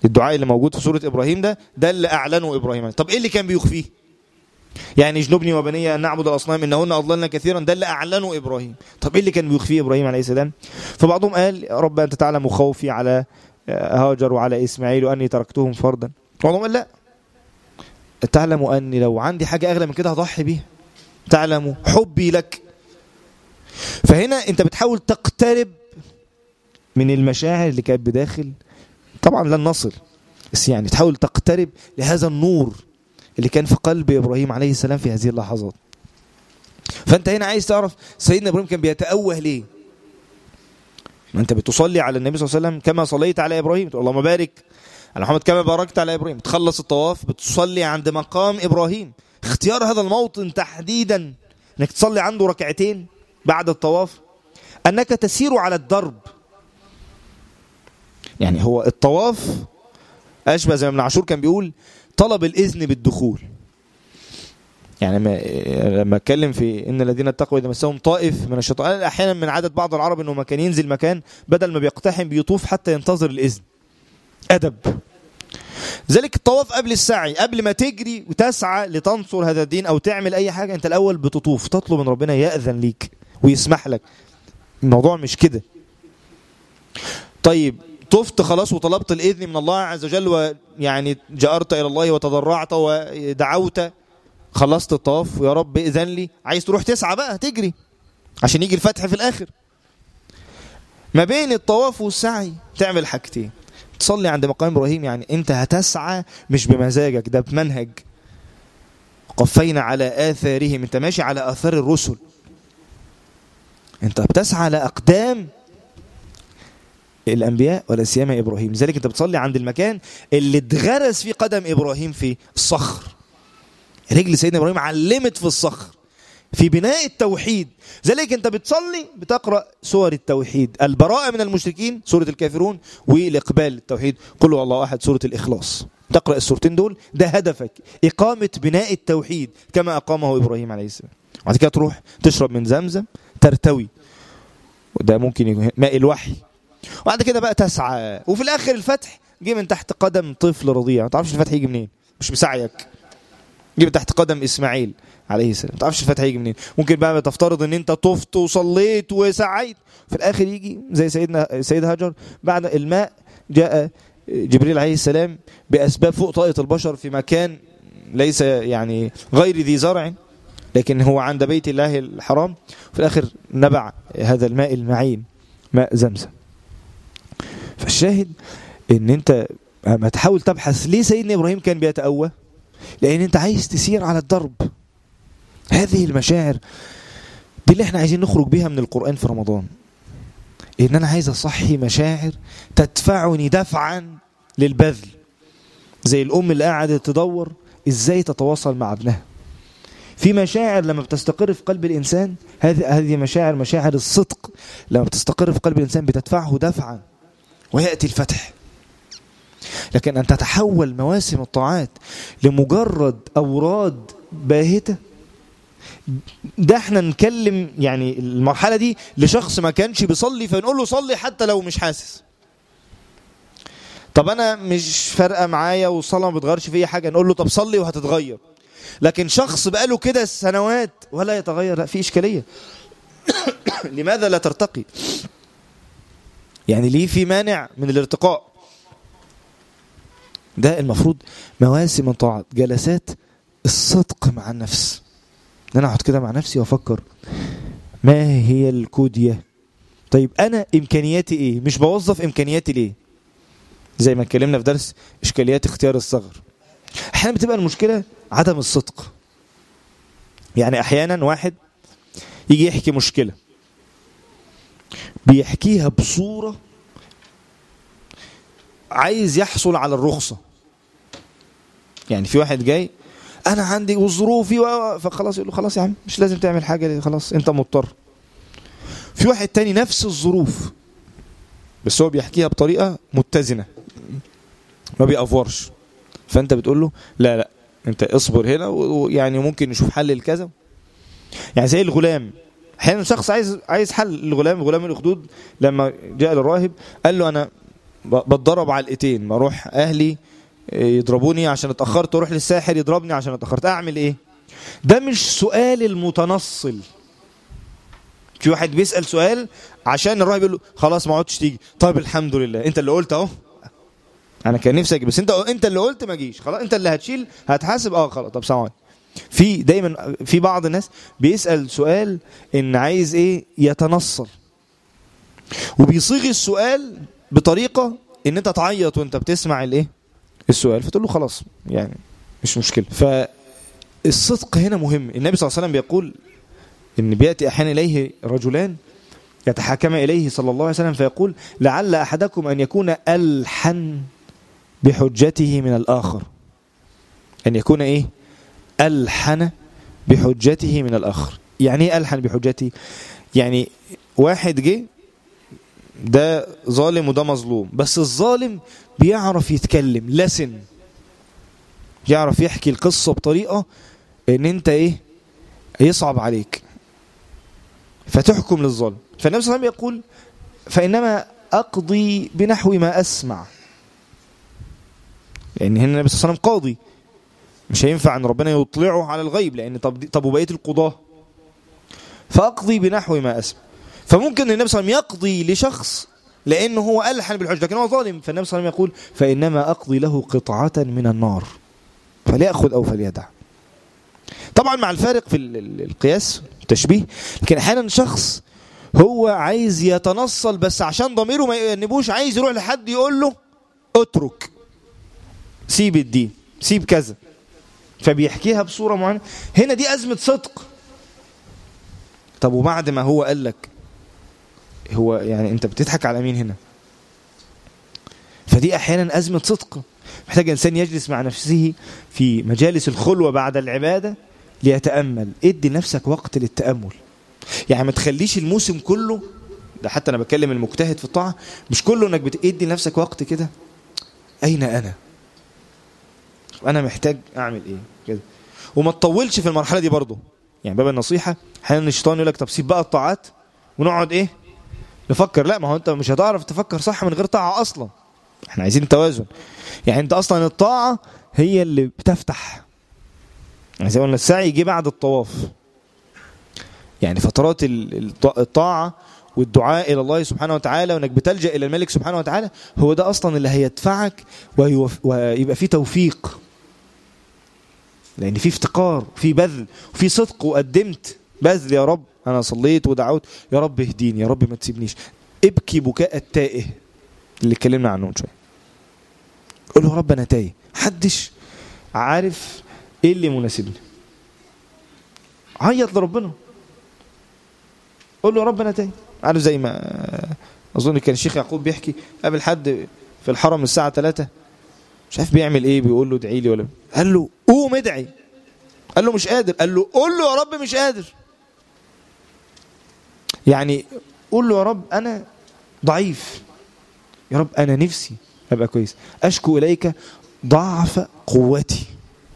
الدعاء اللي موجود في سورة إبراهيم ده ده اللي أعلنه إبراهيم طب إيه اللي كان بيخفيه يعني اجنبني وبني أن نعبد الأصنام إنهن أضللنا كثيرا ده اللي أعلنه إبراهيم طب إيه اللي كان بيخفيه إبراهيم عليه السلام فبعضهم قال رب أنت تعلم خوفي على هاجر وعلى إسماعيل وأني تركتهم فردا بعضهم قال لا تعلم أني لو عندي حاجة أغلى من كده هضحي بيها تعلم حبي لك فهنا أنت بتحاول تقترب من المشاعر اللي كانت بداخل طبعا لن نصل بس يعني تحاول تقترب لهذا النور اللي كان في قلب إبراهيم عليه السلام في هذه اللحظات فأنت هنا عايز تعرف سيدنا إبراهيم كان بيتأوه ليه ما أنت بتصلي على النبي صلى الله عليه وسلم كما صليت على إبراهيم تقول اللهم بارك على محمد كما باركت على إبراهيم تخلص الطواف بتصلي عند مقام إبراهيم اختيار هذا الموطن تحديدا انك تصلي عنده ركعتين بعد الطواف انك تسير على الدرب يعني هو الطواف اشبه زي ما ابن عاشور كان بيقول طلب الاذن بالدخول يعني لما لما اتكلم في ان الذين اتقوا اذا مسهم طائف من الشيطان احيانا من عاده بعض العرب انه ما كان ينزل مكان بدل ما بيقتحم بيطوف حتى ينتظر الاذن ادب ذلك الطواف قبل السعي قبل ما تجري وتسعى لتنصر هذا الدين او تعمل اي حاجه انت الاول بتطوف تطلب من ربنا ياذن ليك ويسمح لك الموضوع مش كده طيب طفت خلاص وطلبت الاذن من الله عز وجل ويعني جأرت الى الله وتضرعت ودعوت خلصت الطواف ويا رب اذن لي عايز تروح تسعى بقى تجري عشان يجي الفتح في الاخر ما بين الطواف والسعي تعمل حاجتين تصلي عند مقام ابراهيم يعني انت هتسعى مش بمزاجك ده بمنهج قفينا على اثارهم انت ماشي على اثار الرسل انت بتسعى على اقدام الانبياء ولا سيما ابراهيم لذلك انت بتصلي عند المكان اللي اتغرس فيه قدم ابراهيم في الصخر رجل سيدنا ابراهيم علمت في الصخر في بناء التوحيد ذلك انت بتصلي بتقرا سور التوحيد البراءه من المشركين سوره الكافرون والاقبال التوحيد قل هو الله احد سوره الاخلاص تقرا السورتين دول ده هدفك اقامه بناء التوحيد كما اقامه ابراهيم عليه السلام وبعد كده تروح تشرب من زمزم ترتوي وده ممكن يكون ماء الوحي وبعد كده بقى تسعى وفي الاخر الفتح جه من تحت قدم طفل رضيع ما تعرفش الفتح يجي منين مش بسعيك جه من تحت قدم اسماعيل عليه السلام ما تعرفش الفتح يجي منين ممكن بقى تفترض ان انت طفت وصليت وسعيت في الاخر يجي زي سيدنا سيد هاجر بعد الماء جاء جبريل عليه السلام باسباب فوق طاقه البشر في مكان ليس يعني غير ذي زرع لكن هو عند بيت الله الحرام في الاخر نبع هذا الماء المعين ماء زمزم فالشاهد ان انت ما تحاول تبحث ليه سيدنا ابراهيم كان بيتأوه لان انت عايز تسير على الدرب هذه المشاعر دي اللي احنا عايزين نخرج بيها من القرآن في رمضان ان انا عايز اصحي مشاعر تدفعني دفعا للبذل زي الام اللي قاعدة تدور ازاي تتواصل مع ابنها في مشاعر لما بتستقر في قلب الانسان هذه هذه مشاعر مشاعر الصدق لما بتستقر في قلب الانسان بتدفعه دفعا وياتي الفتح لكن ان تتحول مواسم الطاعات لمجرد اوراد باهته ده احنا نكلم يعني المرحله دي لشخص ما كانش بيصلي فنقول له صلي حتى لو مش حاسس طب انا مش فارقه معايا والصلاه ما بتغيرش فيا حاجه نقول له طب صلي وهتتغير لكن شخص بقاله كده سنوات ولا يتغير لا في اشكاليه لماذا لا ترتقي يعني ليه في مانع من الارتقاء ده المفروض مواسم طاعات جلسات الصدق مع النفس ان انا اقعد كده مع نفسي وافكر ما هي الكودية طيب انا امكانياتي ايه مش بوظف امكانياتي ليه زي ما اتكلمنا في درس اشكاليات اختيار الصغر احيانا بتبقى المشكلة عدم الصدق يعني احيانا واحد يجي يحكي مشكلة بيحكيها بصورة عايز يحصل على الرخصة يعني في واحد جاي انا عندي وظروفي و... فخلاص يقول له خلاص يا عم مش لازم تعمل حاجه خلاص انت مضطر في واحد تاني نفس الظروف بس هو بيحكيها بطريقه متزنه ما بيأفورش فانت بتقول له لا لا انت اصبر هنا ويعني ممكن نشوف حل لكذا يعني زي الغلام احيانا شخص عايز عايز حل الغلام غلام الاخدود لما جاء للراهب قال له انا ب- بتضرب علقتين بروح اهلي يضربوني عشان اتاخرت واروح للساحر يضربني عشان اتاخرت اعمل ايه ده مش سؤال المتنصل في واحد بيسال سؤال عشان الراهب يقول له خلاص ما عدتش تيجي طيب الحمد لله انت اللي قلت اهو انا كان نفسي اجي بس انت انت اللي قلت ما جيش خلاص انت اللي هتشيل هتحاسب اه خلاص طب سامعني في دايما في بعض الناس بيسال سؤال ان عايز ايه يتنصل وبيصيغ السؤال بطريقه ان انت تعيط وانت بتسمع الايه السؤال فتقول له خلاص يعني مش مشكله فالصدق هنا مهم النبي صلى الله عليه وسلم بيقول ان بياتي احيانا اليه رجلان يتحاكم اليه صلى الله عليه وسلم فيقول لعل احدكم ان يكون الحن بحجته من الاخر ان يكون ايه الحن بحجته من الاخر يعني ايه الحن بحجته يعني واحد جه ده ظالم وده مظلوم بس الظالم بيعرف يتكلم لسن يعرف يحكي القصة بطريقة ان انت ايه يصعب عليك فتحكم للظالم فالنبي صلى الله عليه وسلم يقول فإنما أقضي بنحو ما أسمع لأن هنا النبي صلى الله عليه وسلم قاضي مش هينفع أن ربنا يطلعه على الغيب لأن طب, طب وبقية القضاة فأقضي بنحو ما أسمع فممكن النبي صلى الله عليه وسلم يقضي لشخص لأنه هو ألحن بالحج لكن هو ظالم فالنبي صلى الله عليه وسلم يقول فإنما أقضي له قطعة من النار فليأخذ أو فليدع طبعا مع الفارق في ال- ال- القياس التشبيه لكن احيانا شخص هو عايز يتنصل بس عشان ضميره ما يأنبوش عايز يروح لحد يقول له اترك سيب الدين سيب كذا فبيحكيها بصورة معينة هنا دي أزمة صدق طب وبعد ما هو قال لك هو يعني انت بتضحك على مين هنا فدي احيانا ازمه صدق محتاج انسان يجلس مع نفسه في مجالس الخلوه بعد العباده ليتامل ادي نفسك وقت للتامل يعني ما تخليش الموسم كله ده حتى انا بتكلم المجتهد في الطاعه مش كله انك بتدي لنفسك وقت كده اين انا انا محتاج اعمل ايه كده وما تطولش في المرحله دي برضه يعني باب النصيحه احيانا الشيطان يقول لك طب سيب بقى الطاعات ونقعد ايه نفكر لا ما هو انت مش هتعرف تفكر صح من غير طاعه اصلا احنا عايزين توازن يعني انت اصلا الطاعه هي اللي بتفتح يعني زي ما قلنا السعي يجي بعد الطواف يعني فترات ال- الط- الطاعه والدعاء الى الله سبحانه وتعالى وانك بتلجا الى الملك سبحانه وتعالى هو ده اصلا اللي هيدفعك ويوف- ويبقى فيه توفيق لان في افتقار في بذل وفي صدق وقدمت بذل يا رب انا صليت ودعوت يا رب اهديني يا رب ما تسيبنيش ابكي بكاء التائه اللي اتكلمنا عنه من شويه قول له يا رب انا تايه محدش عارف ايه اللي مناسبني عيط لربنا قول له يا رب انا تايه عارف زي ما اظن كان الشيخ يعقوب بيحكي قابل حد في الحرم الساعه 3 مش عارف بيعمل ايه بيقول له ادعي لي ولا قال له قوم ادعي قال له مش قادر قال له قول له يا رب مش قادر يعني قول له يا رب انا ضعيف يا رب انا نفسي ابقى كويس اشكو اليك ضعف قوتي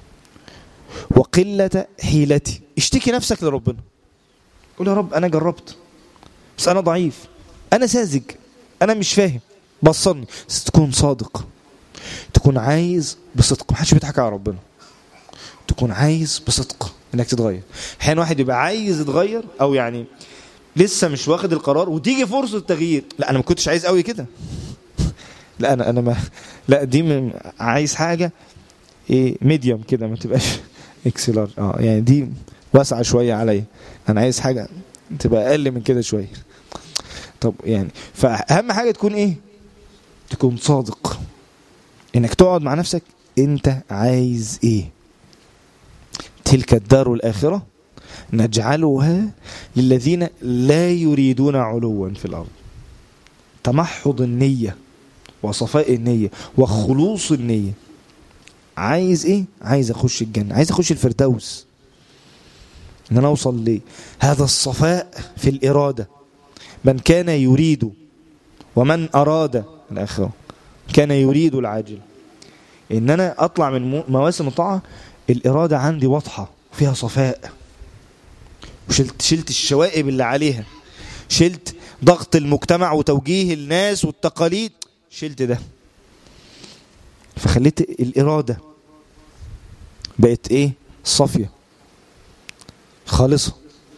وقله حيلتي اشتكي نفسك لربنا قول يا رب انا جربت بس انا ضعيف انا ساذج انا مش فاهم بصرني بس تكون صادق تكون عايز بصدق محدش بيضحك على ربنا تكون عايز بصدق انك تتغير احيانا واحد يبقى عايز يتغير او يعني لسه مش واخد القرار وتيجي فرصه تغيير لا انا ما كنتش عايز قوي كده لا انا انا ما لا دي م- عايز حاجه ايه ميديوم كده ما تبقاش اكسلر اه يعني دي واسعه شويه عليا انا عايز حاجه تبقى اقل من كده شويه طب يعني فاهم حاجه تكون ايه تكون صادق انك تقعد مع نفسك انت عايز ايه تلك الدار الاخره نجعلها للذين لا يريدون علوا في الارض تمحض النيه وصفاء النيه وخلوص النيه عايز ايه عايز اخش الجنه عايز اخش الفردوس ان انا اوصل ليه هذا الصفاء في الاراده من كان يريد ومن اراد الاخره كان يريد العاجل ان انا اطلع من مو- مواسم الطاعه الاراده عندي واضحه فيها صفاء وشلت شلت الشوائب اللي عليها شلت ضغط المجتمع وتوجيه الناس والتقاليد شلت ده فخليت الإرادة بقت إيه صافية خالصة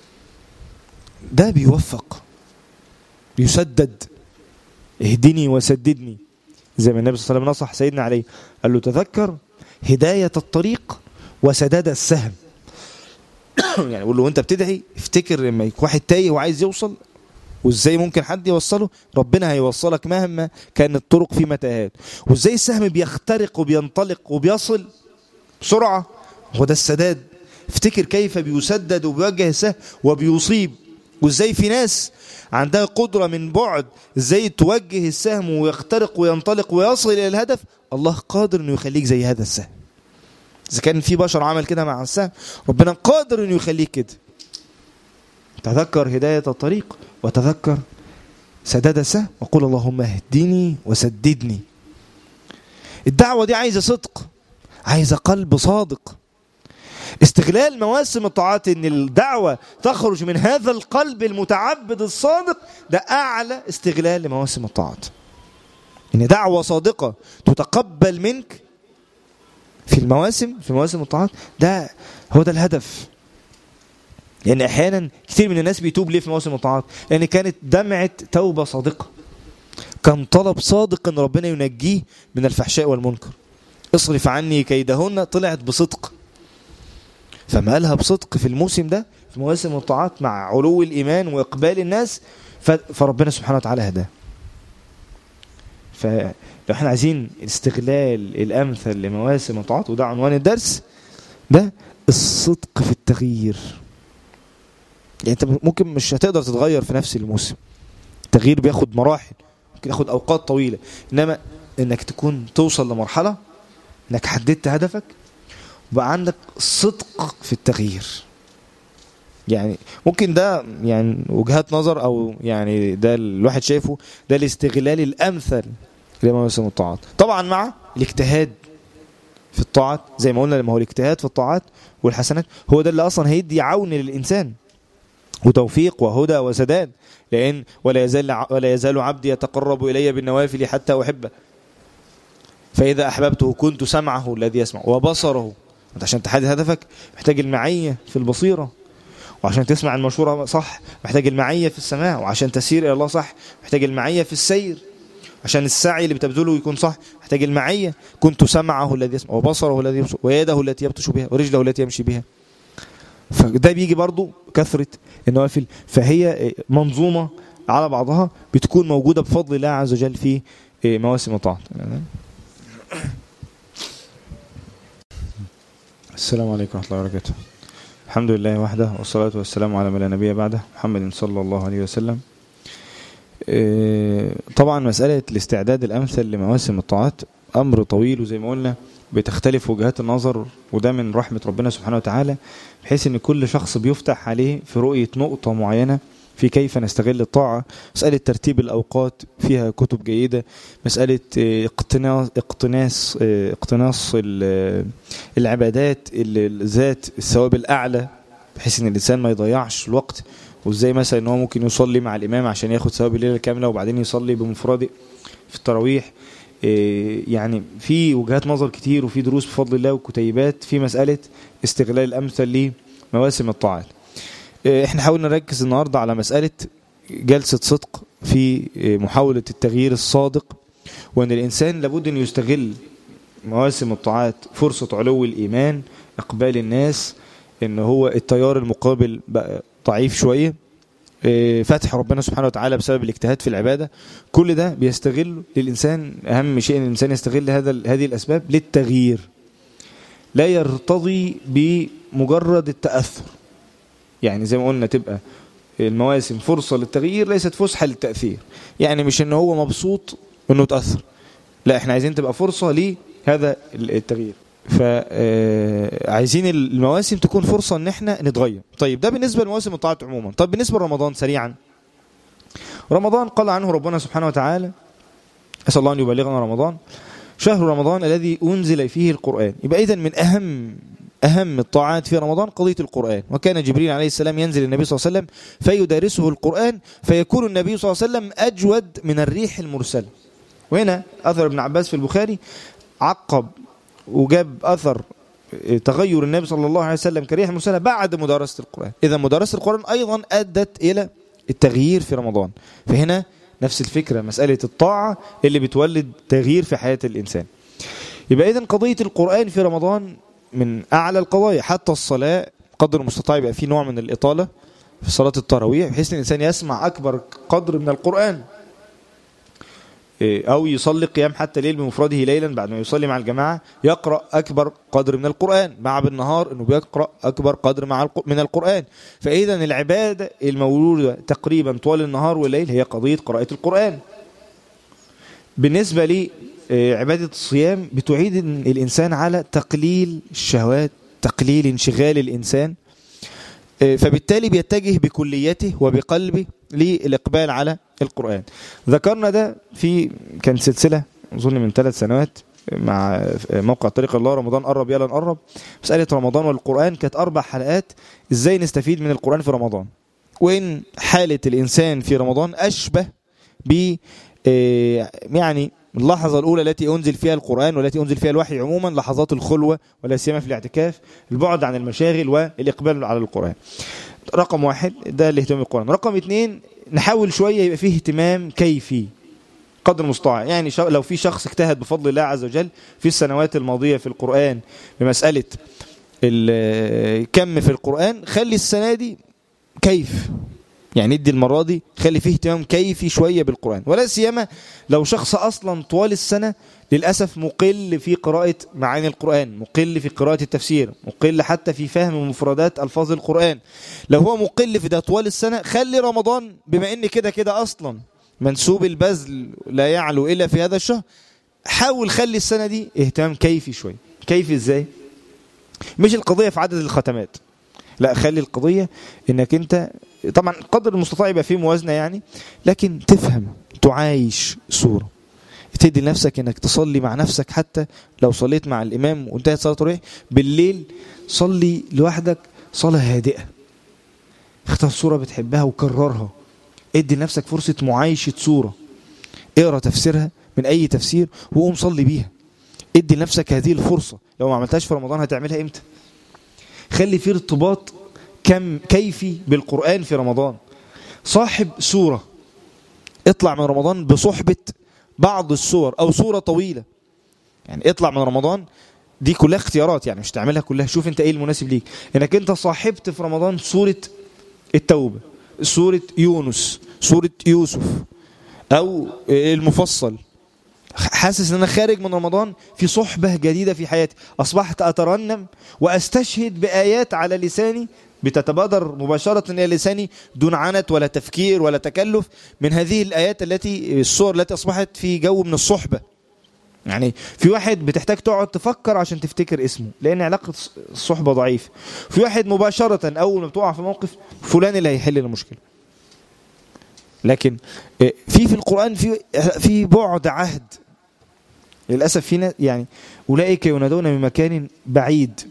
ده بيوفق يسدد اهدني وسددني زي ما النبي صلى الله عليه وسلم نصح سيدنا علي قال له تذكر هداية الطريق وسداد السهم يعني بقول له وانت بتدعي افتكر لما يكون واحد تايه وعايز يوصل وازاي ممكن حد يوصله ربنا هيوصلك مهما كان الطرق في متاهات وازاي السهم بيخترق وبينطلق وبيصل بسرعة هو ده السداد افتكر كيف بيسدد وبيوجه السهم وبيصيب وازاي في ناس عندها قدرة من بعد ازاي توجه السهم ويخترق وينطلق ويصل الى الهدف الله قادر انه يخليك زي هذا السهم اذا كان في بشر عمل كده مع السهم ربنا قادر انه يخليك كده تذكر هداية الطريق وتذكر سداد السهم وقول اللهم اهدني وسددني الدعوة دي عايزة صدق عايزة قلب صادق استغلال مواسم الطاعات ان الدعوة تخرج من هذا القلب المتعبد الصادق ده اعلى استغلال لمواسم الطاعات ان دعوة صادقة تتقبل منك في المواسم في مواسم الطاعات ده هو ده الهدف لان احيانا كثير من الناس بيتوب ليه في مواسم الطاعات لان كانت دمعة توبة صادقة كان طلب صادق ان ربنا ينجيه من الفحشاء والمنكر اصرف عني كيدهن طلعت بصدق فما قالها بصدق في الموسم ده في مواسم الطاعات مع علو الإيمان وإقبال الناس فربنا سبحانه وتعالى هداه فلو احنا عايزين استغلال الأمثل لمواسم الطاعات وده عنوان الدرس ده الصدق في التغيير يعني انت ممكن مش هتقدر تتغير في نفس الموسم التغيير بياخد مراحل ممكن ياخد أوقات طويلة إنما إنك تكون توصل لمرحلة إنك حددت هدفك وبقى عندك صدق في التغيير يعني ممكن ده يعني وجهات نظر او يعني ده الواحد شايفه ده الاستغلال الامثل لمواسم الطاعات طبعا مع الاجتهاد في الطاعات زي ما قلنا لما هو الاجتهاد في الطاعات والحسنات هو ده اللي اصلا هيدي عون للانسان وتوفيق وهدى وسداد لان ولا يزال ولا يزال عبدي يتقرب الي بالنوافل حتى احبه فاذا احببته كنت سمعه الذي يسمع وبصره انت عشان تحدد هدفك محتاج المعية في البصيرة وعشان تسمع المشورة صح محتاج المعية في السماع وعشان تسير إلى الله صح محتاج المعية في السير عشان السعي اللي بتبذله يكون صح محتاج المعية كنت سمعه الذي يسمع وبصره الذي يبصر ويده التي يبطش بها ورجله التي يمشي بها فده بيجي برضو كثرة النوافل فهي منظومة على بعضها بتكون موجودة بفضل الله عز وجل في مواسم الطاعات السلام عليكم ورحمة الله وبركاته الحمد لله وحده والصلاة والسلام على من لا نبي بعده محمد صلى الله عليه وسلم طبعا مسألة الاستعداد الأمثل لمواسم الطاعات أمر طويل وزي ما قلنا بتختلف وجهات النظر وده من رحمة ربنا سبحانه وتعالى بحيث ان كل شخص بيفتح عليه في رؤية نقطة معينة في كيف نستغل الطاعة مسألة ترتيب الأوقات فيها كتب جيدة مسألة اقتناص اقتناص اقتناص العبادات ذات الثواب الأعلى بحيث ان الإنسان ما يضيعش الوقت وازاي مثلا ان هو ممكن يصلي مع الإمام عشان ياخد ثواب الليلة كاملة وبعدين يصلي بمفرده في التراويح يعني في وجهات نظر كتير وفي دروس بفضل الله وكتيبات في مسألة استغلال الأمثل لمواسم الطاعات احنا حاولنا نركز النهاردة على مسألة جلسة صدق في محاولة التغيير الصادق وان الانسان لابد ان يستغل مواسم الطاعات فرصة علو الايمان اقبال الناس ان هو التيار المقابل بقى ضعيف شوية فتح ربنا سبحانه وتعالى بسبب الاجتهاد في العبادة كل ده بيستغل للإنسان أهم شيء أن الإنسان يستغل هذا هذه الأسباب للتغيير لا يرتضي بمجرد التأثر يعني زي ما قلنا تبقى المواسم فرصة للتغيير ليست فسحة للتأثير يعني مش ان هو مبسوط انه تأثر لا احنا عايزين تبقى فرصة لهذا التغيير فعايزين المواسم تكون فرصة ان احنا نتغير طيب ده بالنسبة لمواسم الطاعات عموما طيب بالنسبة لرمضان سريعا رمضان قال عنه ربنا سبحانه وتعالى أسأل الله أن يبلغنا رمضان شهر رمضان الذي أنزل فيه القرآن يبقى إذن من أهم أهم الطاعات في رمضان قضية القرآن وكان جبريل عليه السلام ينزل النبي صلى الله عليه وسلم فيدارسه القرآن فيكون النبي صلى الله عليه وسلم أجود من الريح المرسلة وهنا اثر ابن عباس في البخاري عقب وجاب اثر تغير النبي صلى الله عليه وسلم كريح المرسلة بعد مدارسة القرآن إذا مدارسة القرآن أيضا أدت إلى التغيير في رمضان فهنا نفس الفكرة مسألة الطاعة اللي بتولد تغيير في حياة الإنسان يبقى إذا قضية القرآن في رمضان من أعلى القضايا حتى الصلاة قدر المستطاع يبقى في نوع من الإطالة في صلاة التراويح بحيث الإنسان يسمع أكبر قدر من القرآن أو يصلي قيام حتى ليل بمفرده ليلا بعد ما يصلي مع الجماعة يقرأ أكبر قدر من القرآن مع بالنهار أنه بيقرأ أكبر قدر مع من القرآن فإذا العبادة المولودة تقريبا طوال النهار والليل هي قضية قراءة القرآن بالنسبة لي عبادة الصيام بتعيد الإنسان على تقليل الشهوات تقليل انشغال الإنسان فبالتالي بيتجه بكليته وبقلبه للإقبال على القرآن ذكرنا ده في كان سلسلة أظن من ثلاث سنوات مع موقع طريق الله رمضان قرب يلا نقرب مسألة رمضان والقرآن كانت أربع حلقات إزاي نستفيد من القرآن في رمضان وإن حالة الإنسان في رمضان أشبه ب يعني اللحظة الأولى التي أنزل فيها القرآن والتي أنزل فيها الوحي عموما لحظات الخلوة ولا سيما في الاعتكاف البعد عن المشاغل والإقبال على القرآن رقم واحد ده الاهتمام بالقرآن رقم اثنين نحاول شوية يبقى فيه اهتمام كيفي قدر المستطاع يعني لو في شخص اجتهد بفضل الله عز وجل في السنوات الماضية في القرآن بمسألة الكم في القرآن خلي السنة دي كيف يعني ادي المرة دي خلي فيه اهتمام كيفي شوية بالقرآن ولا سيما لو شخص أصلا طوال السنة للأسف مقل في قراءة معاني القرآن مقل في قراءة التفسير مقل حتى في فهم مفردات ألفاظ القرآن لو هو مقل في ده طوال السنة خلي رمضان بما ان كده كده أصلا منسوب البذل لا يعلو إلا في هذا الشهر حاول خلي السنة دي اهتمام كيفي شوية كيفي ازاي مش القضية في عدد الختمات لا خلي القضية انك انت طبعا قدر المستطاع يبقى فيه موازنة يعني لكن تفهم تعايش صورة تدي لنفسك انك تصلي مع نفسك حتى لو صليت مع الامام وانتهت صلاة التراويح بالليل صلي لوحدك صلاة هادئة اختار صورة بتحبها وكررها ادي لنفسك فرصة معايشة صورة اقرا تفسيرها من اي تفسير وقوم صلي بيها ادي لنفسك هذه الفرصة لو ما عملتهاش في رمضان هتعملها امتى خلي في ارتباط كم كيفي بالقرآن في رمضان صاحب سورة اطلع من رمضان بصحبة بعض السور أو سورة طويلة يعني اطلع من رمضان دي كلها اختيارات يعني مش تعملها كلها شوف انت ايه المناسب ليك انك انت صاحبت في رمضان سورة التوبة سورة يونس سورة يوسف او المفصل حاسس ان انا خارج من رمضان في صحبة جديدة في حياتي اصبحت اترنم واستشهد بايات على لساني بتتبادر مباشرة إلى لساني دون عنت ولا تفكير ولا تكلف من هذه الآيات التي الصور التي أصبحت في جو من الصحبة يعني في واحد بتحتاج تقعد تفكر عشان تفتكر اسمه لأن علاقة الصحبة ضعيفة في واحد مباشرة أول ما بتقع في موقف فلان اللي هيحل المشكلة لكن في في القرآن في في بعد عهد للأسف في يعني أولئك ينادون من مكان بعيد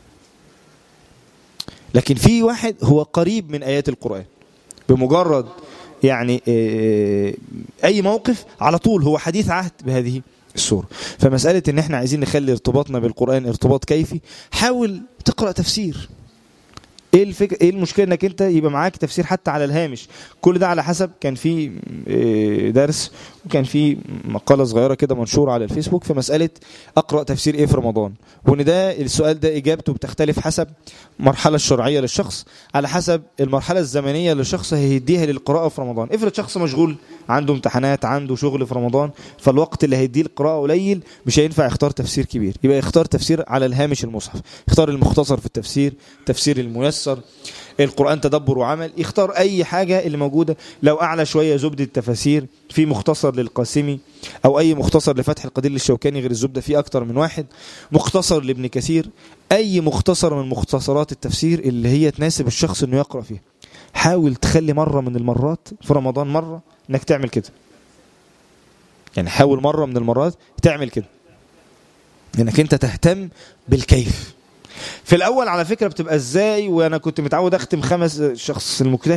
لكن في واحد هو قريب من آيات القرآن بمجرد يعني أي موقف على طول هو حديث عهد بهذه السورة فمسألة ان احنا عايزين نخلي ارتباطنا بالقرآن ارتباط كيفي حاول تقرأ تفسير ايه الفكره ايه المشكله انك انت يبقى معاك تفسير حتى على الهامش كل ده على حسب كان في درس وكان في مقاله صغيره كده منشوره على الفيسبوك في مساله اقرا تفسير ايه في رمضان وان ده السؤال ده اجابته بتختلف حسب المرحله الشرعيه للشخص على حسب المرحله الزمنيه للشخص هيديها للقراءه في رمضان افرض شخص مشغول عنده امتحانات عنده شغل في رمضان فالوقت اللي هيديه القراءه قليل مش هينفع يختار تفسير كبير يبقى يختار تفسير على الهامش المصحف يختار المختصر في التفسير تفسير الميسر القرآن تدبر وعمل يختار أي حاجة اللي موجودة لو أعلى شوية زبدة التفاسير في مختصر للقاسمي أو أي مختصر لفتح القدير للشوكاني غير الزبدة في أكتر من واحد مختصر لابن كثير أي مختصر من مختصرات التفسير اللي هي تناسب الشخص أنه يقرأ فيها حاول تخلي مرة من المرات في رمضان مرة أنك تعمل كده يعني حاول مرة من المرات تعمل كده انك انت تهتم بالكيف في الاول على فكره بتبقى ازاي وانا كنت متعود اختم خمس شخص المجتهد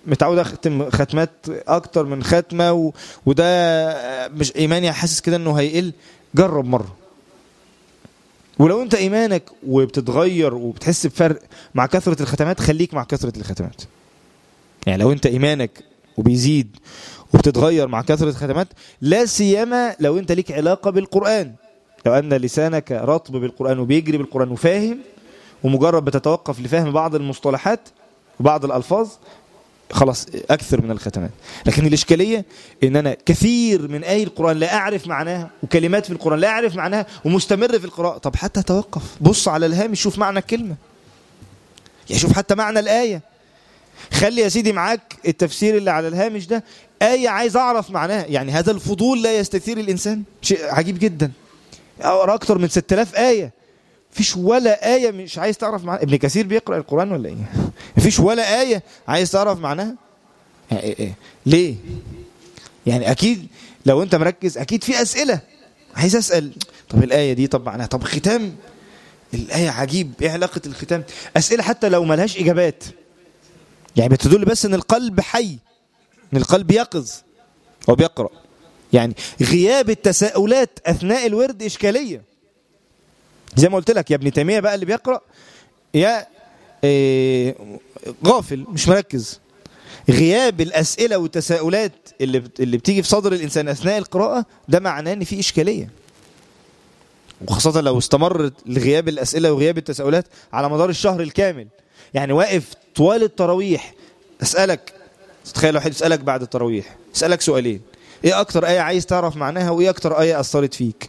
متعود اختم ختمات اكتر من ختمه و... وده مش ايماني حاسس كده انه هيقل جرب مره ولو انت ايمانك وبتتغير وبتحس بفرق مع كثره الختمات خليك مع كثره الختمات يعني لو انت ايمانك وبيزيد وبتتغير مع كثره الختمات لا سيما لو انت ليك علاقه بالقران لو ان لسانك رطب بالقران وبيجري بالقران وفاهم ومجرد بتتوقف لفهم بعض المصطلحات وبعض الالفاظ خلاص اكثر من الختمات لكن الاشكاليه ان انا كثير من اي القران لا اعرف معناها وكلمات في القران لا اعرف معناها ومستمر في القراءه طب حتى توقف بص على الهامش شوف معنى الكلمه يعني شوف حتى معنى الايه خلي يا سيدي معاك التفسير اللي على الهامش ده آية عايز أعرف معناها يعني هذا الفضول لا يستثير الإنسان شيء عجيب جدا أقرأ أكتر من 6000 آية فيش ولا آية مش عايز تعرف معناها ابن كثير بيقرأ القرآن ولا إيه مفيش ولا آية عايز تعرف معناها إيه إيه. ليه يعني أكيد لو أنت مركز أكيد في أسئلة عايز أسأل طب الآية دي طب معناها طب ختام الآية عجيب إيه علاقة الختام أسئلة حتى لو ملهاش إجابات يعني بتدل بس ان القلب حي ان القلب يقظ وبيقرا يعني غياب التساؤلات اثناء الورد اشكاليه زي ما قلت لك يا ابن تيميه بقى اللي بيقرا يا إيه غافل مش مركز غياب الاسئله والتساؤلات اللي اللي بتيجي في صدر الانسان اثناء القراءه ده معناه ان في اشكاليه وخاصه لو استمر غياب الاسئله وغياب التساؤلات على مدار الشهر الكامل يعني واقف طوال التراويح اسالك تخيل واحد يسالك بعد التراويح اسالك سؤالين ايه اكتر ايه عايز تعرف معناها وايه اكتر ايه اثرت فيك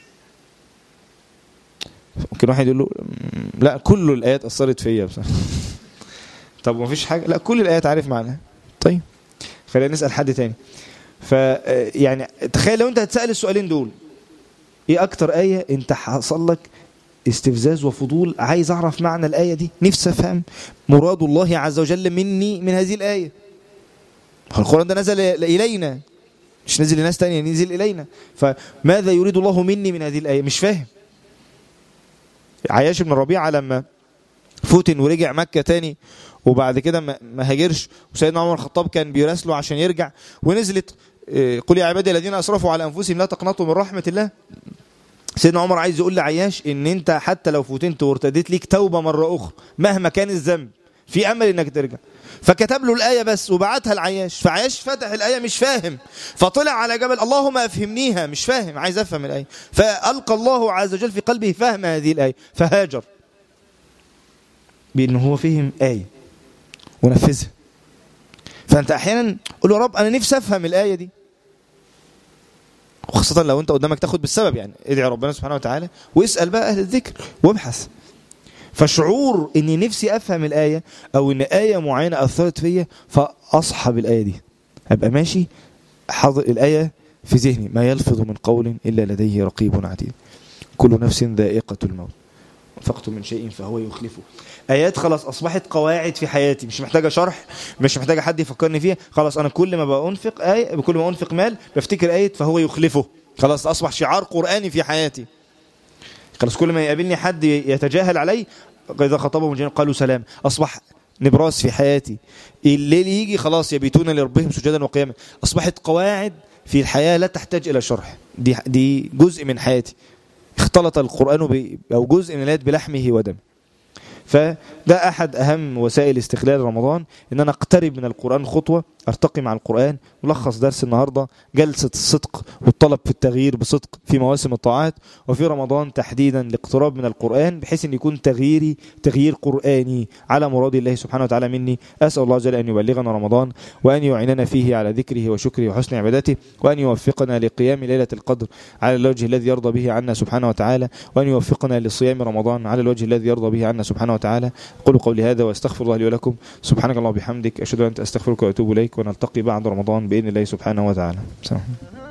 ممكن واحد يقول له لا كل الايات اثرت فيا بصراحه طب ما فيش حاجه لا كل الايات عارف معناها طيب خلينا نسال حد تاني ف يعني تخيل لو انت هتسال السؤالين دول ايه اكتر ايه انت حصل لك استفزاز وفضول عايز اعرف معنى الايه دي نفسي افهم مراد الله عز وجل مني من هذه الايه القران ده نزل الينا مش نزل لناس تانية نزل الينا فماذا يريد الله مني من هذه الايه مش فاهم عياش بن ربيعه لما فتن ورجع مكه تاني وبعد كده ما هاجرش وسيدنا عمر الخطاب كان بيراسله عشان يرجع ونزلت قل يا عبادي الذين اسرفوا على انفسهم لا تقنطوا من رحمه الله سيدنا عمر عايز يقول لعياش ان انت حتى لو فتنت وارتديت ليك توبه مره اخرى مهما كان الذنب في امل انك ترجع فكتب له الايه بس وبعتها لعياش فعياش فتح الايه مش فاهم فطلع على جبل اللهم افهمنيها مش فاهم عايز افهم الايه فالقى الله عز وجل في قلبه فهم هذه الايه فهاجر بان هو فهم ايه ونفذها فانت احيانا قول يا رب انا نفسي افهم الايه دي وخاصة لو انت قدامك تاخد بالسبب يعني ادعي ربنا سبحانه وتعالى واسأل بقى اهل الذكر وابحث فشعور اني نفسي افهم الآية او ان آية معينة اثرت فيا فاصحب الآية دي ابقى ماشي حاضر الآية في ذهني ما يلفظ من قول الا لديه رقيب عتيد كل نفس ذائقة الموت وفقت من شيء فهو يخلفه ايات خلاص اصبحت قواعد في حياتي مش محتاجه شرح مش محتاجه حد يفكرني فيها خلاص انا كل ما بانفق ايه كل ما انفق مال بفتكر ايه فهو يخلفه خلاص اصبح شعار قراني في حياتي خلاص كل ما يقابلني حد يتجاهل علي اذا خطبهم الجنة قالوا سلام اصبح نبراس في حياتي الليل يجي خلاص يبيتون لربهم سجدا وقياما اصبحت قواعد في الحياه لا تحتاج الى شرح دي دي جزء من حياتي اختلط القران ب... او جزء من الايات بلحمه ودمه فده احد اهم وسائل استغلال رمضان ان انا اقترب من القران خطوه ارتقي مع القران ملخص درس النهارده جلسه الصدق والطلب في التغيير بصدق في مواسم الطاعات وفي رمضان تحديدا الاقتراب من القران بحيث ان يكون تغييري تغيير قراني على مراد الله سبحانه وتعالى مني اسال الله جل ان يبلغنا رمضان وان يعيننا فيه على ذكره وشكره وحسن عبادته وان يوفقنا لقيام ليله القدر على الوجه الذي يرضى به عنا سبحانه وتعالى وان يوفقنا لصيام رمضان على الوجه الذي يرضى به عنا سبحانه وتعالى قولوا قولي هذا واستغفر الله لي ولكم سبحانك اللهم وبحمدك اشهد ان لا اله الا انت استغفرك واتوب اليك ونلتقي بعد رمضان باذن الله سبحانه وتعالى